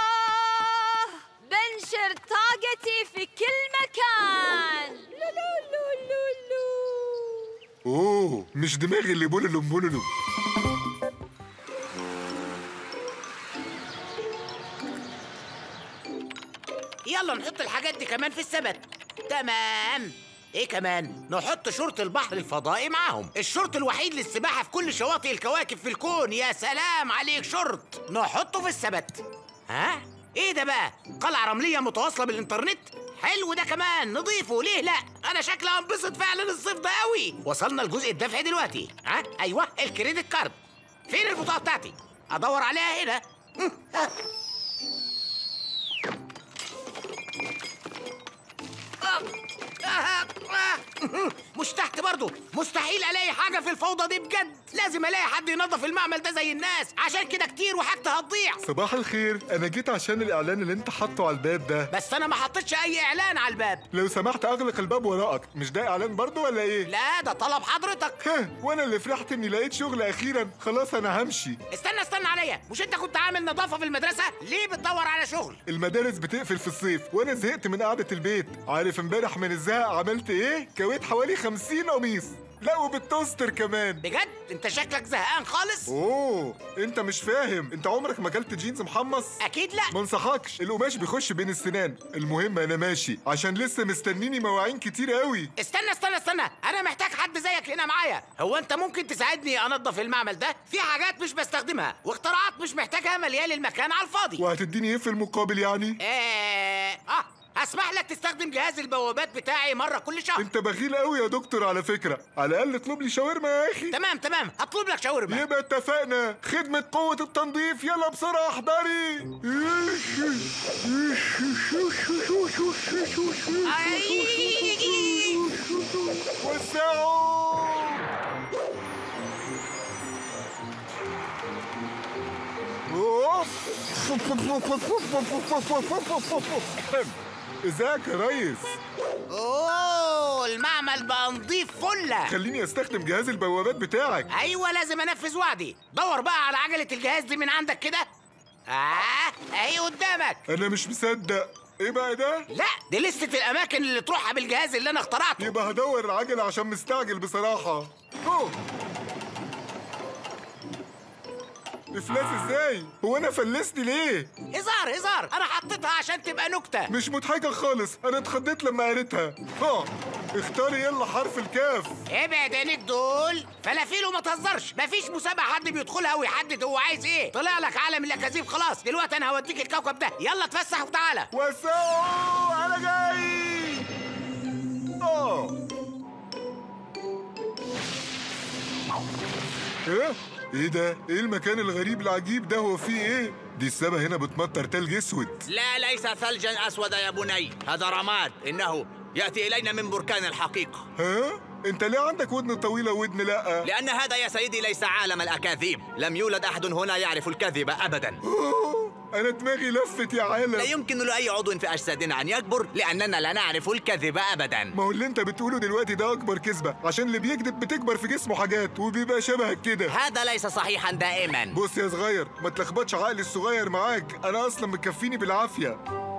بنشر طاقتي في كل مكان لا لا لا لا لا أوه مش دماغي اللي بولولوم بولولوم يلا نحط الحاجات دي كمان في السبت تمام ايه كمان نحط شرط البحر الفضائي معاهم الشرط الوحيد للسباحه في كل شواطئ الكواكب في الكون يا سلام عليك شرط نحطه في السبت ها ايه ده بقى قلعه رمليه متواصله بالانترنت حلو ده كمان نضيفه ليه لا انا شكلي هنبسط فعلا الصيف ده قوي وصلنا لجزء الدفع دلوقتي ها ايوه الكريدت كارد فين البطاقه بتاعتي ادور عليها هنا مش تحت برضه مستحيل الاقي حاجه في الفوضى دي بجد لازم الاقي حد ينظف المعمل ده زي الناس عشان كده كتير وحاجتي هتضيع صباح الخير أنا جيت عشان الإعلان اللي أنت حاطه على الباب ده بس انا ما حطيتش اي اعلان على الباب لو سمحت أغلق الباب وراءك مش ده إعلان برضه ولا إيه؟ لا ده طلب حضرتك ها وأنا اللي فرحت إني لقيت شغل أخيرا خلاص أنا همشي استنى استنى عليا مش انت كنت عامل نظافه في المدرسه ليه بتدور على شغل المدارس بتقفل في الصيف وانا زهقت من قعده البيت عارف امبارح من الزهق عملت ايه كويت حوالي 50 قميص لا وبالتوستر كمان بجد انت شكلك زهقان خالص اوه انت مش فاهم انت عمرك ما اكلت جينز محمص اكيد لا ما انصحكش القماش بيخش بين السنان المهم انا ماشي عشان لسه مستنيني مواعين كتير قوي استنى استنى استنى انا محتاج حد زيك هنا معايا هو انت ممكن تساعدني انظف المعمل ده في حاجات مش بستخدمها واختراعات مش محتاجها مليان المكان على الفاضي وهتديني ايه في المقابل يعني ايه اه هسمح لك تستخدم جهاز البوابات بتاعي مره كل شهر انت بخيل قوي يا دكتور على فكره على الاقل اطلب لي شاورما يا اخي تمام تمام هطلب لك شاورما يبقى اتفقنا خدمه قوه التنظيف يلا بسرعه احضري وسعوا ازيك يا ريس اوه المعمل بقى نضيف فله خليني استخدم جهاز البوابات بتاعك ايوه لازم انفذ وعدي دور بقى على عجله الجهاز دي من عندك كده اه اهي قدامك انا مش مصدق ايه بقى ده لا دي لستة الاماكن اللي تروحها بالجهاز اللي انا اخترعته يبقى هدور العجلة عشان مستعجل بصراحة أوه. افلاس ازاي هو انا فلسني ليه هزار هزار انا حطيتها عشان تبقى نكته مش مضحكة خالص انا اتخضيت لما قريتها ها اختاري يلا حرف الكاف ابعد عينيك دول فلافيل وما تهزرش مفيش مسابقه حد بيدخلها ويحدد هو عايز ايه طلع لك عالم الاكاذيب خلاص دلوقتي انا هوديك الكوكب ده يلا اتفسح وتعالى وسعوا انا جاي اه ايه ايه ده ايه المكان الغريب العجيب ده هو فيه ايه دي السما هنا بتمطر تلج اسود لا ليس ثلجا أسود يا بني هذا رماد إنه يأتي إلينا من بركان الحقيقة ها انت ليه عندك ودن طويله ودن لا لأن هذا يا سيدي ليس عالم الأكاذيب لم يولد أحد هنا يعرف الكذب أبدا انا دماغي لفت يا عالم لا يمكن لأي عضو في أجسادنا أن يكبر لأننا لا نعرف الكذب أبدا ما هو اللي انت بتقوله دلوقتي ده اكبر كذبه عشان اللي بيكذب بتكبر في جسمه حاجات وبيبقى شبهك كده هذا ليس صحيحا دائما بص يا صغير ما تلخبطش عقلي الصغير معاك انا اصلا مكفيني بالعافيه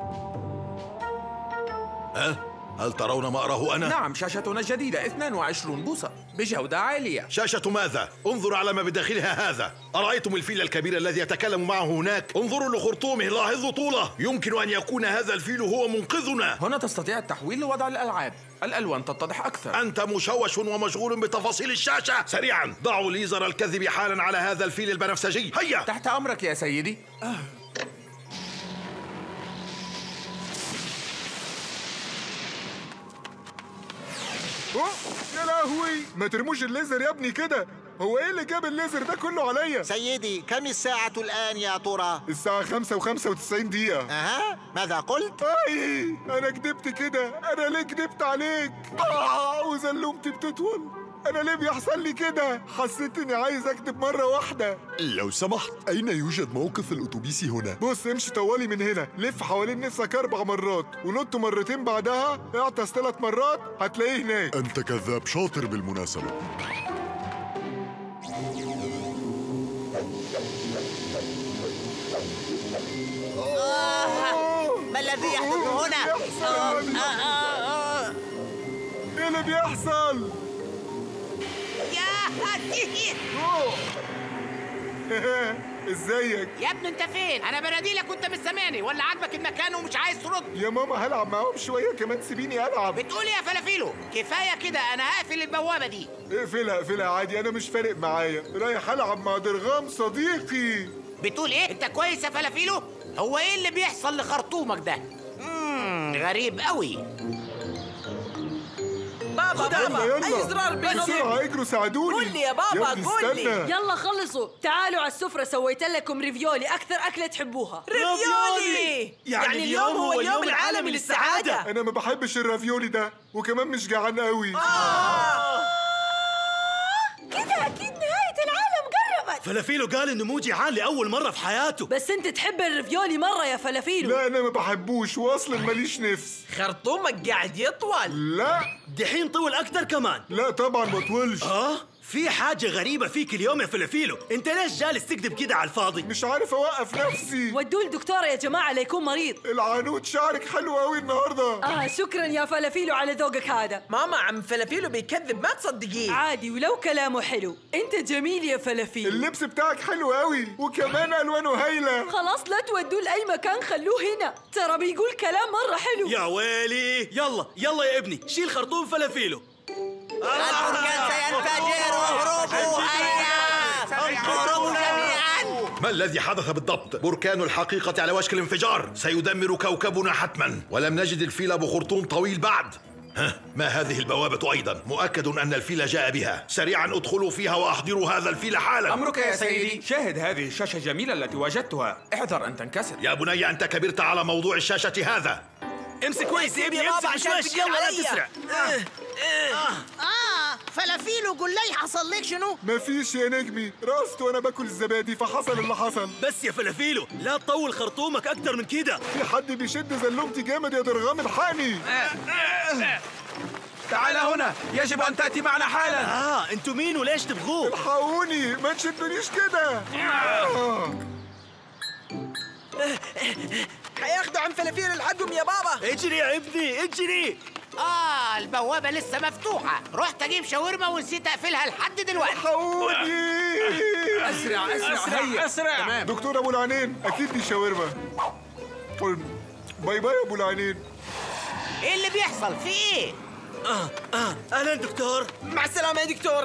ها؟ هل ترون ما أراه أنا؟ نعم شاشتنا الجديدة 22 بوصة بجودة عالية شاشة ماذا؟ انظر على ما بداخلها هذا أرأيتم الفيل الكبير الذي يتكلم معه هناك؟ انظروا لخرطومه لاحظوا طوله يمكن أن يكون هذا الفيل هو منقذنا هنا تستطيع التحويل لوضع الألعاب الألوان تتضح أكثر أنت مشوش ومشغول بتفاصيل الشاشة سريعا ضعوا ليزر الكذب حالا على هذا الفيل البنفسجي هيا تحت أمرك يا سيدي آه. أوه، يا لهوي ما ترموش الليزر يا ابني كده هو ايه اللي جاب الليزر ده كله عليا سيدي كم الساعة الآن يا ترى؟ الساعة خمسة وخمسة وتسعين دقيقة أها ماذا قلت؟ أي أنا كدبت كده أنا ليه كدبت عليك؟ آه وزلومتي بتطول أنا ليه بيحصل لي كده؟ حسيت إني عايز أكدب مرة واحدة لو سمحت أين يوجد موقف الأتوبيس هنا؟ بص امشي طوالي من هنا لف حوالين نفسك أربع مرات ونط مرتين بعدها اعطس ثلاث مرات هتلاقيه هناك أنت كذاب شاطر بالمناسبة ما الذي يحدث هنا؟ آه، آه، آه. ايه اللي بيحصل؟ يا ازيك يا ابني انت فين انا بناديلك وانت مش سامعني ولا عاجبك المكان ومش عايز ترد يا ماما هلعب معاهم شوية كمان سيبيني ألعب بتقول إيه يا فلافيلو كفايه كده انا هقفل البوابه دي اقفلها اقفلها عادي أنا مش فارق معايا رايح ألعب مع درغام صديقي بتقول ايه انت كويس يا فلافيلو هو ايه اللي بيحصل لخرطومك ده امم غريب قوي بابا يلا بابا يلا اي زرار بسرعة بينهم اجروا ساعدوني قول لي يا بابا ابني قول لي استنى. يلا خلصوا تعالوا على السفرة سويت لكم ريفيولي أكثر أكلة تحبوها ريفيولي يعني اليوم هو اليوم العالمي للسعادة أنا ما بحبش الرافيولي ده وكمان مش جعان قوي كده أكيد نهاية العالم قربت فلافيلو قال إنه مو جيعان لأول مرة في حياته بس أنت تحب الريفيولي مرة يا فلافيلو لا أنا ما بحبوش وأصلا ماليش نفس خرطومك قاعد يطول لا دحين طول أكثر كمان لا طبعا ما طولش آه في حاجة غريبة فيك اليوم يا فلافيلو انت ليش جالس تكذب كده على الفاضي مش عارف أوقف نفسي ودوه الدكتورة يا جماعة ليكون مريض العنود شعرك حلو قوي النهاردة آه شكرا يا فلافيلو على ذوقك هذا ماما عم فلافيلو بيكذب ما تصدقيه عادي ولو كلامه حلو انت جميل يا فلافيلو اللبس بتاعك حلو قوي وكمان ألوانه هايلة خلاص لا تودوه لأي مكان خلوه هنا ترى بيقول كلام مرة حلو يا ويلي يلا يلا يا ابني شيل خرطوم فلافيلو البركان سينفجر واهربوا هيا اهربوا جميعا ما الذي حدث بالضبط؟ بركان الحقيقة على وشك الانفجار سيدمر كوكبنا حتما ولم نجد الفيل بخرطوم طويل بعد ها ما هذه البوابة أيضا مؤكد أن الفيل جاء بها سريعا ادخلوا فيها وأحضروا هذا الفيل حالا أمرك يا سيدي شاهد هذه الشاشة الجميلة التي وجدتها احذر أن تنكسر يا بني أنت كبرت على موضوع الشاشة هذا امسك كويس يا ابني يا بابا امسك عشان بشويش تقدر يلا لا عليا. تسرع آه فلافيلو قول لي حصل لك شنو؟ مفيش يا نجمي رقصت وانا باكل الزبادي فحصل اللي حصل بس يا فلافيلو لا تطول خرطومك اكتر من كده في حد بيشد زلومتي جامد يا درغام الحقني تعال هنا يجب أن تأتي معنا حالا اه انتوا مين وليش تبغوه الحقوني ما تشدونيش كده آه. هياخدوا عن فلافيل الحقهم يا بابا اجري يا ابني اجري اه البوابه لسه مفتوحه رحت اجيب شاورما ونسيت اقفلها لحد دلوقتي الحقوني أسرع أسرع هيا أسرع تمام دكتور ابو العينين اكيد دي شاورما باي باي يا ابو العينين ايه اللي بيحصل في ايه اه اه اهلا دكتور مع السلامة يا دكتور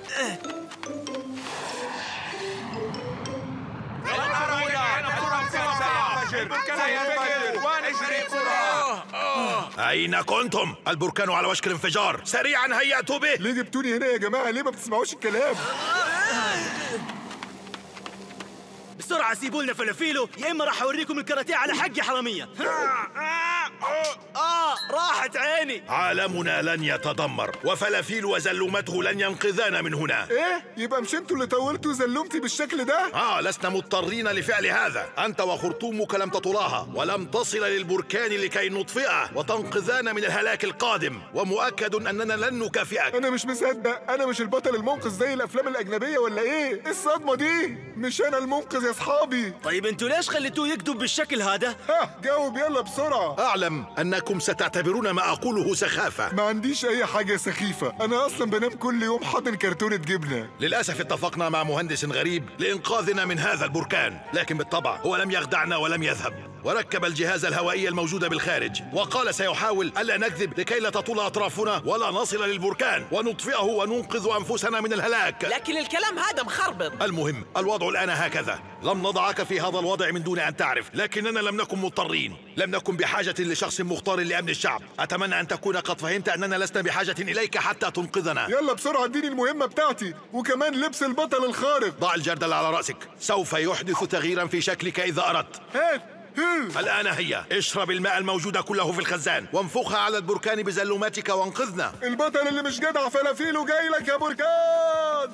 أين كنتم؟ البركان على وشك الانفجار سريعا هيأتوا به ليه جبتوني هنا يا جماعه ليه ما بتسمعوش الكلام بسرعة سيبوا لنا فلافيلو يا إما راح أوريكم الكاراتيه على حق يا حرامية آه راحت عيني عالمنا لن يتدمر وفلافيل وزلومته لن ينقذانا من هنا ايه يبقى مش انتوا اللي طولتوا زلومتي بالشكل ده آه لسنا مضطرين لفعل هذا أنت وخرطومك لم تطلاها ولم تصل للبركان لكي نطفئه وتنقذانا من الهلاك القادم ومؤكد أننا لن نكافئك انا مش مصدق انا مش البطل المنقذ زي الافلام الاجنبيه ولا ايه ايه الصدمه دي مش انا المنقذ يا اصحابي طيب انتوا ليش خليتوه يكتب بالشكل هذا ها جاوب يلا بسرعه أعلم أنكم ستعتبرون ما أقوله سخافة ما عنديش اي حاجه سخيفه انا اصلا بنام كل يوم حاضن كرتونه جبنه للأسف اتفقنا مع مهندس غريب لإنقاذنا من هذا البركان لكن بالطبع هو لم يخدعنا ولم يذهب وركب الجهاز الهوائي الموجود بالخارج وقال سيحاول ألا نكذب لكي لا تطول أطرافنا ولا نصل للبركان ونطفئه وننقذ أنفسنا من الهلاك لكن الكلام هذا مخربط المهم الوضع الآن هكذا لم نضعك في هذا الوضع من دون أن تعرف لكننا لم نكن مضطرين لم نكن بحاجة لشخص مختار لأمن الشعب أتمنى أن تكون قد فهمت أننا لسنا بحاجة إليك حتى تنقذنا يلا بسرعه اديني المهمه بتاعتي وكمان لبس البطل الخارق ضع الجردل على رأسك سوف يحدث تغييرا في شكلك إذا أردت هات الآن هيا اشرب الماء الموجود كله في الخزان وانفخها على البركان بزلوماتك وانقذنا البطل اللي مش جدع فلافيله جاي لك يا بركان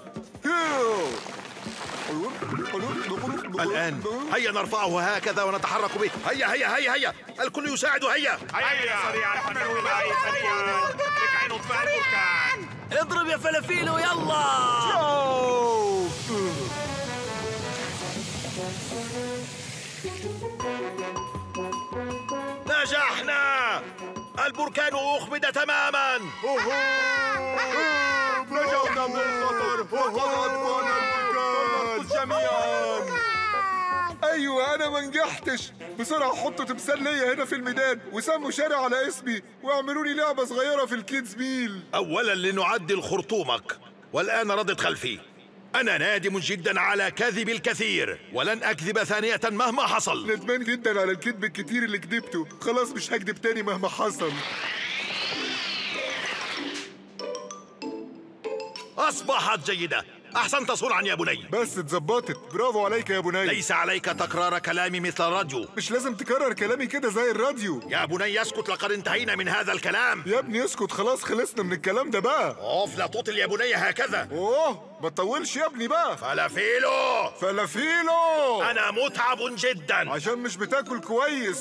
الآن هيا نرفعه هكذا ونتحرك به هيا هيا هيا هيا الكل يساعد هيا هيا سريعا احملوا الماء سريعا لكي نطفئ البركان اضرب يا فلافيلو يلا نجحنا البركان أخمد تماما نجونا من الخطر وقد البركان جميعا ايوه انا ما نجحتش بسرعه حطوا تمثال ليا هنا في الميدان وسموا شارع على اسمي واعملوا لي لعبه صغيره في الكيدز ميل أولا لنعدل خرطومك والآن ردت خلفي أنا نادم جدا على كذب الكثير ولن أكذب ثانية مهما حصل ندمان جدا على الكذب الكتير اللي كدبته خلاص مش هكدب تاني مهما حصل أصبحت جيدة أحسنت صنعا يا بني بس اتظبطت برافو عليك يا بني ليس عليك تكرار كلامي مثل الراديو مش لازم تكرر كلامي كده زي الراديو يا بني اسكت لقد انتهينا من هذا الكلام يا ابني اسكت خلاص خلصنا من الكلام ده بقى اوف لا تطل يا بني هكذا اوه ما تطولش يا ابني بقى فلافيلو فلافيلو أنا متعب جدا عشان مش بتاكل كويس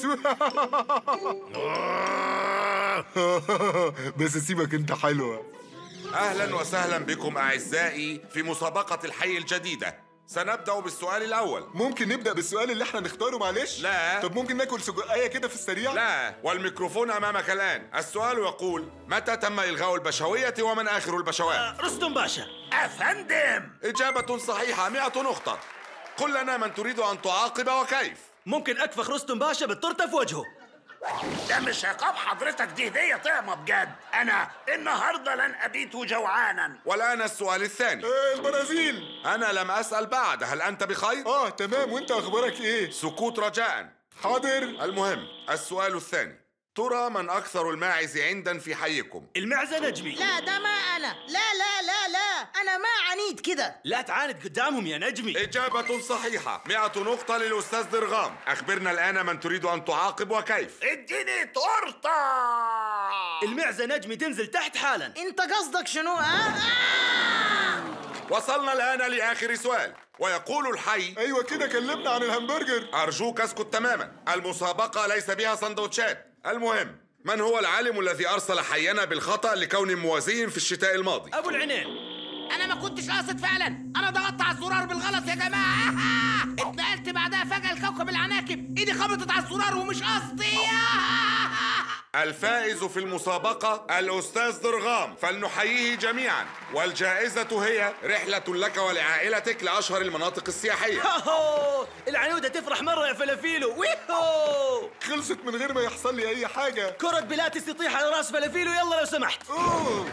بس سيبك انت حلوه أهلا وسهلا بكم أعزائي في مسابقة الحي الجديدة سنبدأ بالسؤال الأول ممكن نبدأ بالسؤال اللي احنا نختاره معلش؟ لا طب ممكن ناكل سجقية كده في السريع؟ لا والميكروفون أمامك الآن السؤال يقول متى تم إلغاء البشوية ومن آخر البشوات؟ رستم باشا أفندم إجابة صحيحة 100 نقطة قل لنا من تريد أن تعاقب وكيف ممكن أكفخ رستم باشا بالتورتة في وجهه ده مش عقاب حضرتك دي هدية طعمة بجد أنا النهاردة لن أبيت جوعانا والآن السؤال الثاني ايه البرازيل أنا لم أسأل بعد هل أنت بخير؟ اه تمام وانت اخبارك ايه؟ سكوت رجاء حاضر المهم السؤال الثاني ترى من أكثر الماعز عندا في حيكم المعزة نجمي لا ده ما أنا لا لا لا لا أنا ما عنيد كده لا تعاند قدامهم يا نجمي إجابة صحيحة مئة نقطة للأستاذ درغام أخبرنا الآن من تريد أن تعاقب وكيف اديني تورتة المعزة نجمي تنزل تحت حالا أنت قصدك شنو ها؟ وصلنا الآن لآخر سؤال ويقول الحي أيوة كده كلمنا عن الهمبرجر أرجوك اسكت تماما المسابقة ليس بها سندوتشات المهم من هو العالم الذي أرسل حينا بالخطأ لكون موازي في الشتاء الماضي أبو العنين انا ما كنتش قاصد فعلا انا ضغطت على الزرار بالغلط يا جماعه اتنقلت بعدها فجاه لكوكب العناكب ايدي خبطت على الزرار ومش قصدي الفائز في المسابقة الأستاذ درغام فلنحييه جميعا والجائزة هي رحلة لك ولعائلتك لأشهر المناطق السياحية هوهو العنودة تفرح مرة يا فلافيلو ويهو خلصت من غير ما يحصل لي أي حاجة كرة بلاتس تطيح على راس فلافيلو يلا لو سمحت أوه.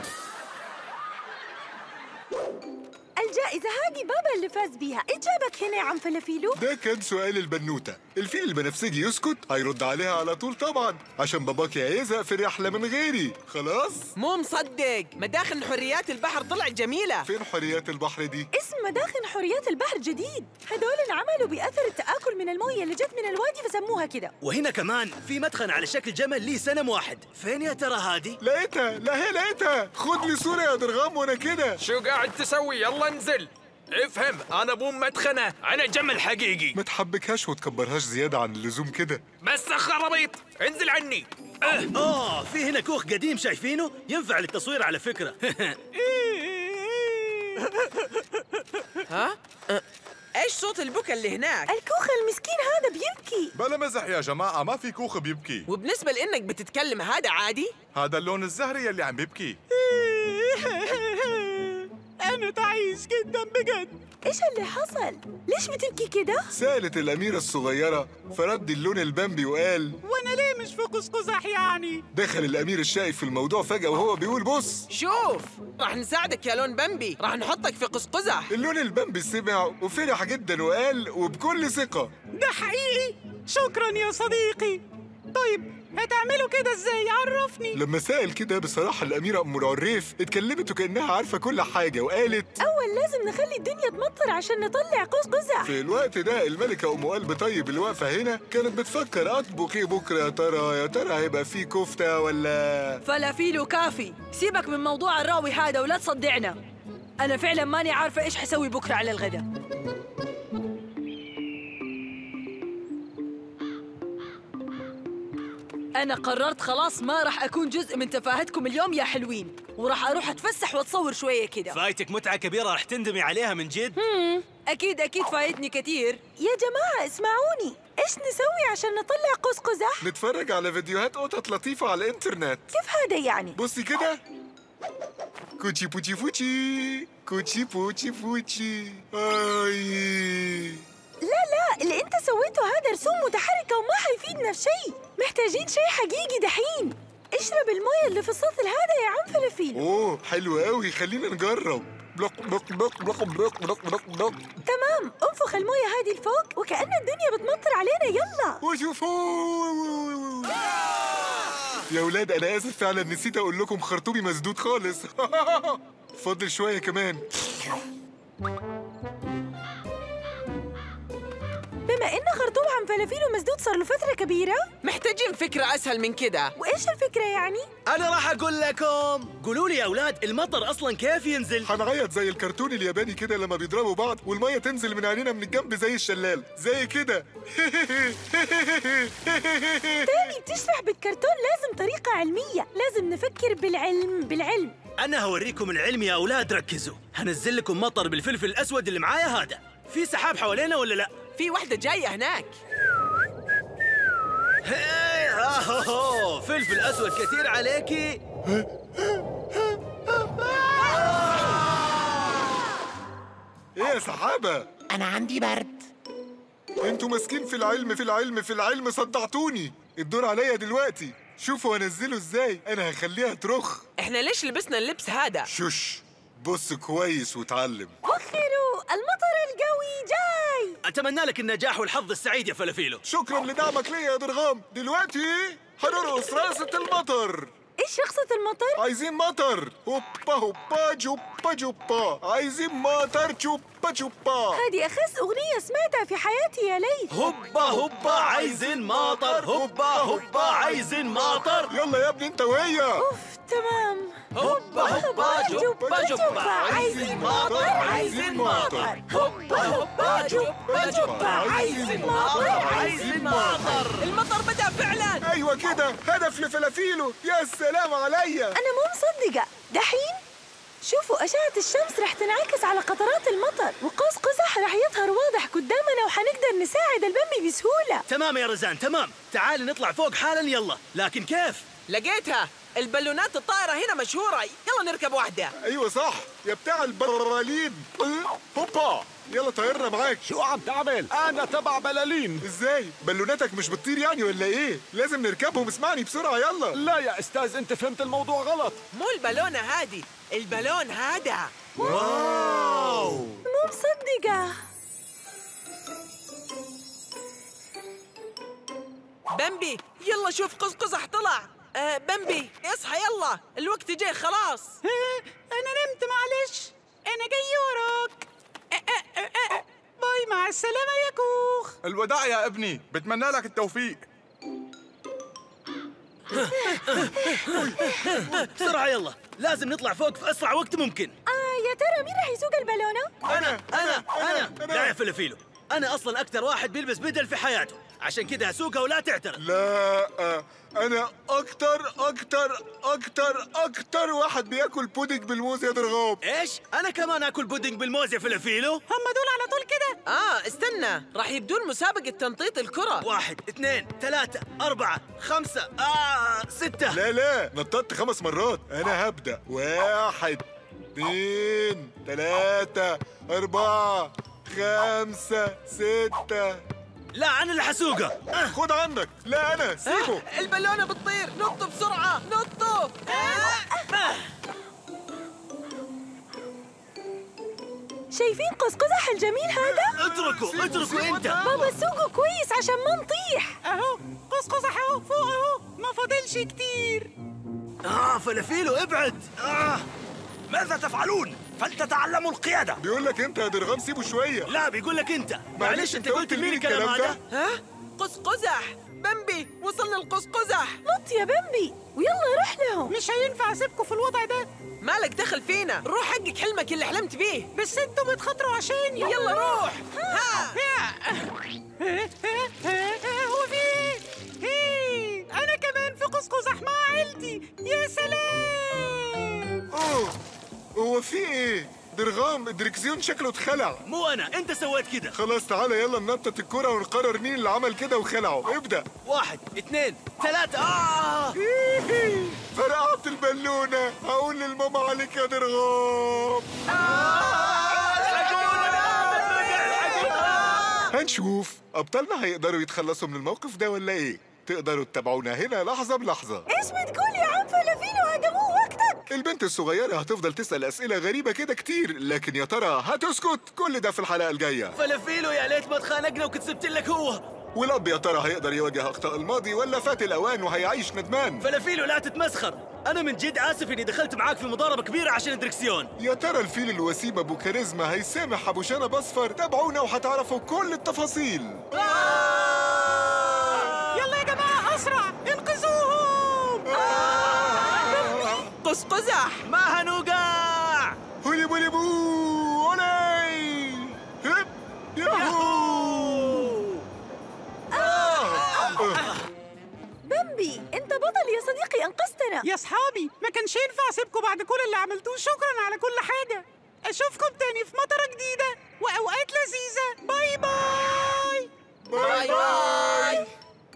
الجائزة هذه بابا اللي فاز بيها إيش جابك هنا يا عم فلافيلو؟ ده كان سؤال البنوتة الفيل البنفسجي يسكت هيرد عليها على طول طبعا عشان باباك هيزهق في الرحلة من غيري خلاص مو مصدق مداخل حريات البحر طلعت جميلة فين حريات البحر دي اسم مداخن حريات البحر جديد هدول انعملوا بأثر التآكل من الموية اللي جت من الوادي فسموها كده وهنا كمان في مدخن على شكل جمل ليه سنم واحد فين يا ترى هادي لقيتها لا هي لقيتها خد لي صورة يا درغام وانا كده شو قاعد تسوي يلا انزل افهم انا مو مدخنه انا جمل حقيقي ما تحبكهاش وتكبرهاش زيادة عن اللزوم كده بس خرابيط انزل عني اه, آه في هنا كوخ قديم شايفينه ينفع للتصوير على فكرة ها أه، ايش صوت البكا اللي هناك الكوخ المسكين هذا بيبكي بلا مزح يا جماعة ما في كوخ بيبكي وبالنسبة لانك بتتكلم هذا عادي هذا اللون الزهري يلي عم بيبكي أنا تعيس جدا بجد إيش اللي حصل؟ ليش بتبكي كده؟ سألت الأميرة الصغيرة فرد اللون البامبي وقال وأنا ليه مش في قزقزح يعني؟ دخل الأمير الشقي في الموضوع فجأة وهو بيقول بص شوف راح نساعدك يا لون بامبي راح نحطك في قزقزح اللون البامبي سمع وفرح جدا وقال وبكل ثقة ده حقيقي؟ شكرا يا صديقي طيب هتعملوا كده ازاي عرفني لما سأل كده بصراحة الأميرة أم العريف اتكلمت وكأنها عارفة كل حاجة وقالت أول لازم نخلي الدنيا تمطر عشان نطلع قوس قزح في الوقت ده الملكة أم قلب طيب اللي واقفة هنا كانت بتفكر أطبخ إيه بكرة يا ترى يا ترى هيبقى فيه كفتة ولا فلافيلو كافي سيبك من موضوع الراوي هذا ولا تصدعنا أنا فعلا ماني عارفة إيش حسوي بكرة على الغداء أنا قررت خلاص ما راح أكون جزء من تفاهتكم اليوم يا حلوين وراح أروح أتفسح وأتصور شوية كده فايتك متعة كبيرة راح تندمي عليها من جد هم أكيد أكيد فايتني كتير يا جماعة اسمعوني إيش نسوي عشان نطلع قوس قزح؟ نتفرج على فيديوهات قطط لطيفة على الإنترنت كيف هذا يعني؟ بصي كده كوتشي بوتشي فوتشي كوتشي بوتشي فوتشي آي لا لا اللي انت سويته هذا رسوم متحركة وما حيفيدنا بشيء محتاجين شيء حقيقي دحين اشرب المويه اللي في السطل هذا يا عم فلافيل أوه حلو قوي خلينا نجرب بلق بلق بلق بلق بلق بلق بلق بلق تمام انفخ المويه هذه لفوق وكأن الدنيا بتمطر علينا يلا وشوفوا يا ولاد أنا آسف فعلا نسيت أقول لكم خرطومي مسدود خالص فاضل شوية كمان بما ان خرطوم عم فلافيل ومسدود صار له فترة كبيرة محتاجين فكرة أسهل من كده وايش الفكرة يعني؟ أنا راح أقول لكم قولوا لي يا أولاد المطر أصلا كيف ينزل؟ هنعيط زي الكرتون الياباني كده لما بيضربوا بعض والمية تنزل من عينينا من الجنب زي الشلال زي كده تاني بتشرح بالكرتون لازم طريقة علمية لازم نفكر بالعلم بالعلم أنا هوريكم العلم يا أولاد ركزوا هنزل لكم مطر بالفلفل الأسود اللي معايا هذا في سحاب حوالينا ولا لا؟ في واحدة جاية هناك هي آه فلفل أسود كثير عليكي ايه يا سحابة انا عندي برد انتوا ماسكين في العلم في العلم في العلم صدعتوني الدور عليا دلوقتي شوفوا انزله ازاي انا هخليها ترخ احنا ليش لبسنا اللبس هذا شش بص كويس وتعلم وخروا المطر القوي جاي اتمنى لك النجاح والحظ السعيد يا فلافيلو شكرا لدعمك ليا يا درغام دلوقتي هنرقص رقصة المطر ايش رقصة المطر؟ عايزين مطر هوبا هوبا جوبا جوبا عايزين مطر جوبا جوبا هذه أخس أغنية سمعتها في حياتي يا ليث هوبا هوبا عايزين ماطر هوبا هوبا عايزين ماطر يلا يا ابني انت وهي أوف تمام هوبا هوبا جوبا جوبا عايزين مطر عايزين مطر هوبا هوبا جوبا جوبا عايزين مطر عايزين مطر المطر بدأ فعلا ايوه كده هدف لفلافيلو يا سلام عليا أنا مو مصدقة دحين شوفوا أشعة الشمس رح تنعكس على قطرات المطر وقوس قزح رح يظهر واضح قدامنا وحنقدر نساعد البمبي بسهولة تمام يا رزان تمام تعال نطلع فوق حالا يلا لكن كيف لقيتها البالونات الطائرة هنا مشهورة يلا نركب واحدة ايوه صح يا بتاع البرالين هوبا يلا طيرنا معاك شو عم تعمل؟ أنا تبع بلالين ازاي بلونتك مش بتطير يعني ولا ايه لازم نركبهم اسمعني بسرعة يلا لا يا أستاذ أنت فهمت الموضوع غلط مو البالونة هذه البالون هذا واو مو مصدقة بمبي يلا شوف قز قزح طلع آه بمبي اصحى يلا الوقت جاي خلاص أنا نمت معلش أنا جاي وراك أ- أ- أ- أ- باي مع السلامة يا كوخ الوداع يا ابني بتمنى لك التوفيق بسرعة يلا لازم نطلع فوق في أسرع وقت ممكن آه يا ترى مين رح يسوق البالونة؟ أنا أنا أنا لا يا فلافيلو أنا أصلا أكثر واحد بيلبس بدل في حياته عشان كذا أسوقها ولا تعترض لا انا اكتر اكتر اكتر اكتر واحد بياكل بودنج بالموز يا درغام إيش؟ أنا كمان آكل بودنج بالموز يا فلافيلو هم دول على طول كده اه استنى راح يبدون مسابقة تنطيط الكرة واحد اثنين ثلاثة أربعة خمسة آه ستة لا لا نططت خمس مرات انا هبدا واحد اثنين ثلاثة أربعة خمسة ستة لا أنا اللي حسوقه آه. خد عنك لا أنا سيبه آه البالونة بتطير نطوا بسرعة نطوا آه. شايفين قوس قزح الجميل هذا؟ اتركوا اتركوا أنت بابا سوقه كويس عشان ما نطيح أهو قوس قزح أهو فوق أهو ما فاضلش كتير آه فلافيلو ابعد آه ماذا تفعلون؟ فلتتعلموا القيادة بيقول لك أنت يا درغام سيبه شوية لا بيقول لك أنت معلش أنت قلت لمين الكلام هذا؟ ها قوس قزح بمبي وصلنا لقوس قزح نط يا بمبي ويلا روح لهم مش هينفع أسيبكم في الوضع ده مالك دخل فينا روح حقك حلمك اللي حلمت بيه بس انتوا بتخاطروا عشاني يلا روح ها هو في ايه؟ ايه انا كمان في قوس قزح مع عيلتي يا سلام أوه هو في إيه؟ درغام الدركسيون شكله اتخلع مو أنا أنت سويت كده خلاص تعالى يلا ننطط الكرة ونقرر مين اللي عمل كده وخلعه ابدأ واحد اثنين ثلاثة آه فرقعت البالونة هقول للماما عليك يا درغام هنشوف أبطالنا هيقدروا يتخلصوا من الموقف ده ولا إيه؟ تقدروا تتابعونا هنا لحظة بلحظة ايش بتقول يا عم فلافيلو هذا مو وقتك البنت الصغيرة هتفضل تسأل أسئلة غريبة كده كتير لكن يا ترى هتسكت كل ده في الحلقة الجاية فلافيلو يا ليت ما تخانقنا وكنت سبت لك هو والأب يا ترى هيقدر يواجه أخطاء الماضي ولا فات الأوان وهيعيش ندمان فلافيلو لا تتمسخر أنا من جد آسف إني دخلت معاك في مضاربة كبيرة عشان الدركسيون يا ترى الفيل الوسيم أبو كاريزما هيسامح أبو شنب أصفر تابعونا وهتعرفوا كل التفاصيل يلا يا جماعة أسرع انقذوهم قوس قزح ما هنوقع هولي بولي بو أولي هب ياهو بمبي انت بطل يا صديقي انقذتنا يا صحابي ما كانش ينفع اسيبكم بعد كل اللي عملتوه شكرا على كل حاجة اشوفكم تاني في مطرة جديدة واوقات لذيذة باي باي باي باي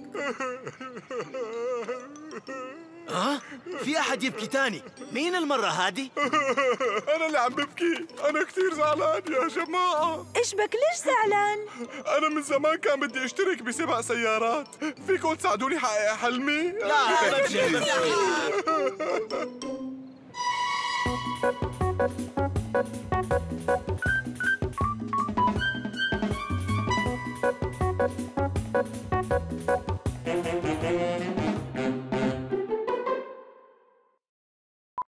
ها؟ في أحد يبكي تاني مين المرة هذه؟ أنا اللي عم ببكي أنا كثير زعلان يا جماعة ايش بك ليش زعلان؟ أنا من زمان كان بدي أشترك بسبع سيارات فيكم تساعدوني حقق حلمي؟ لا بمشي بمشي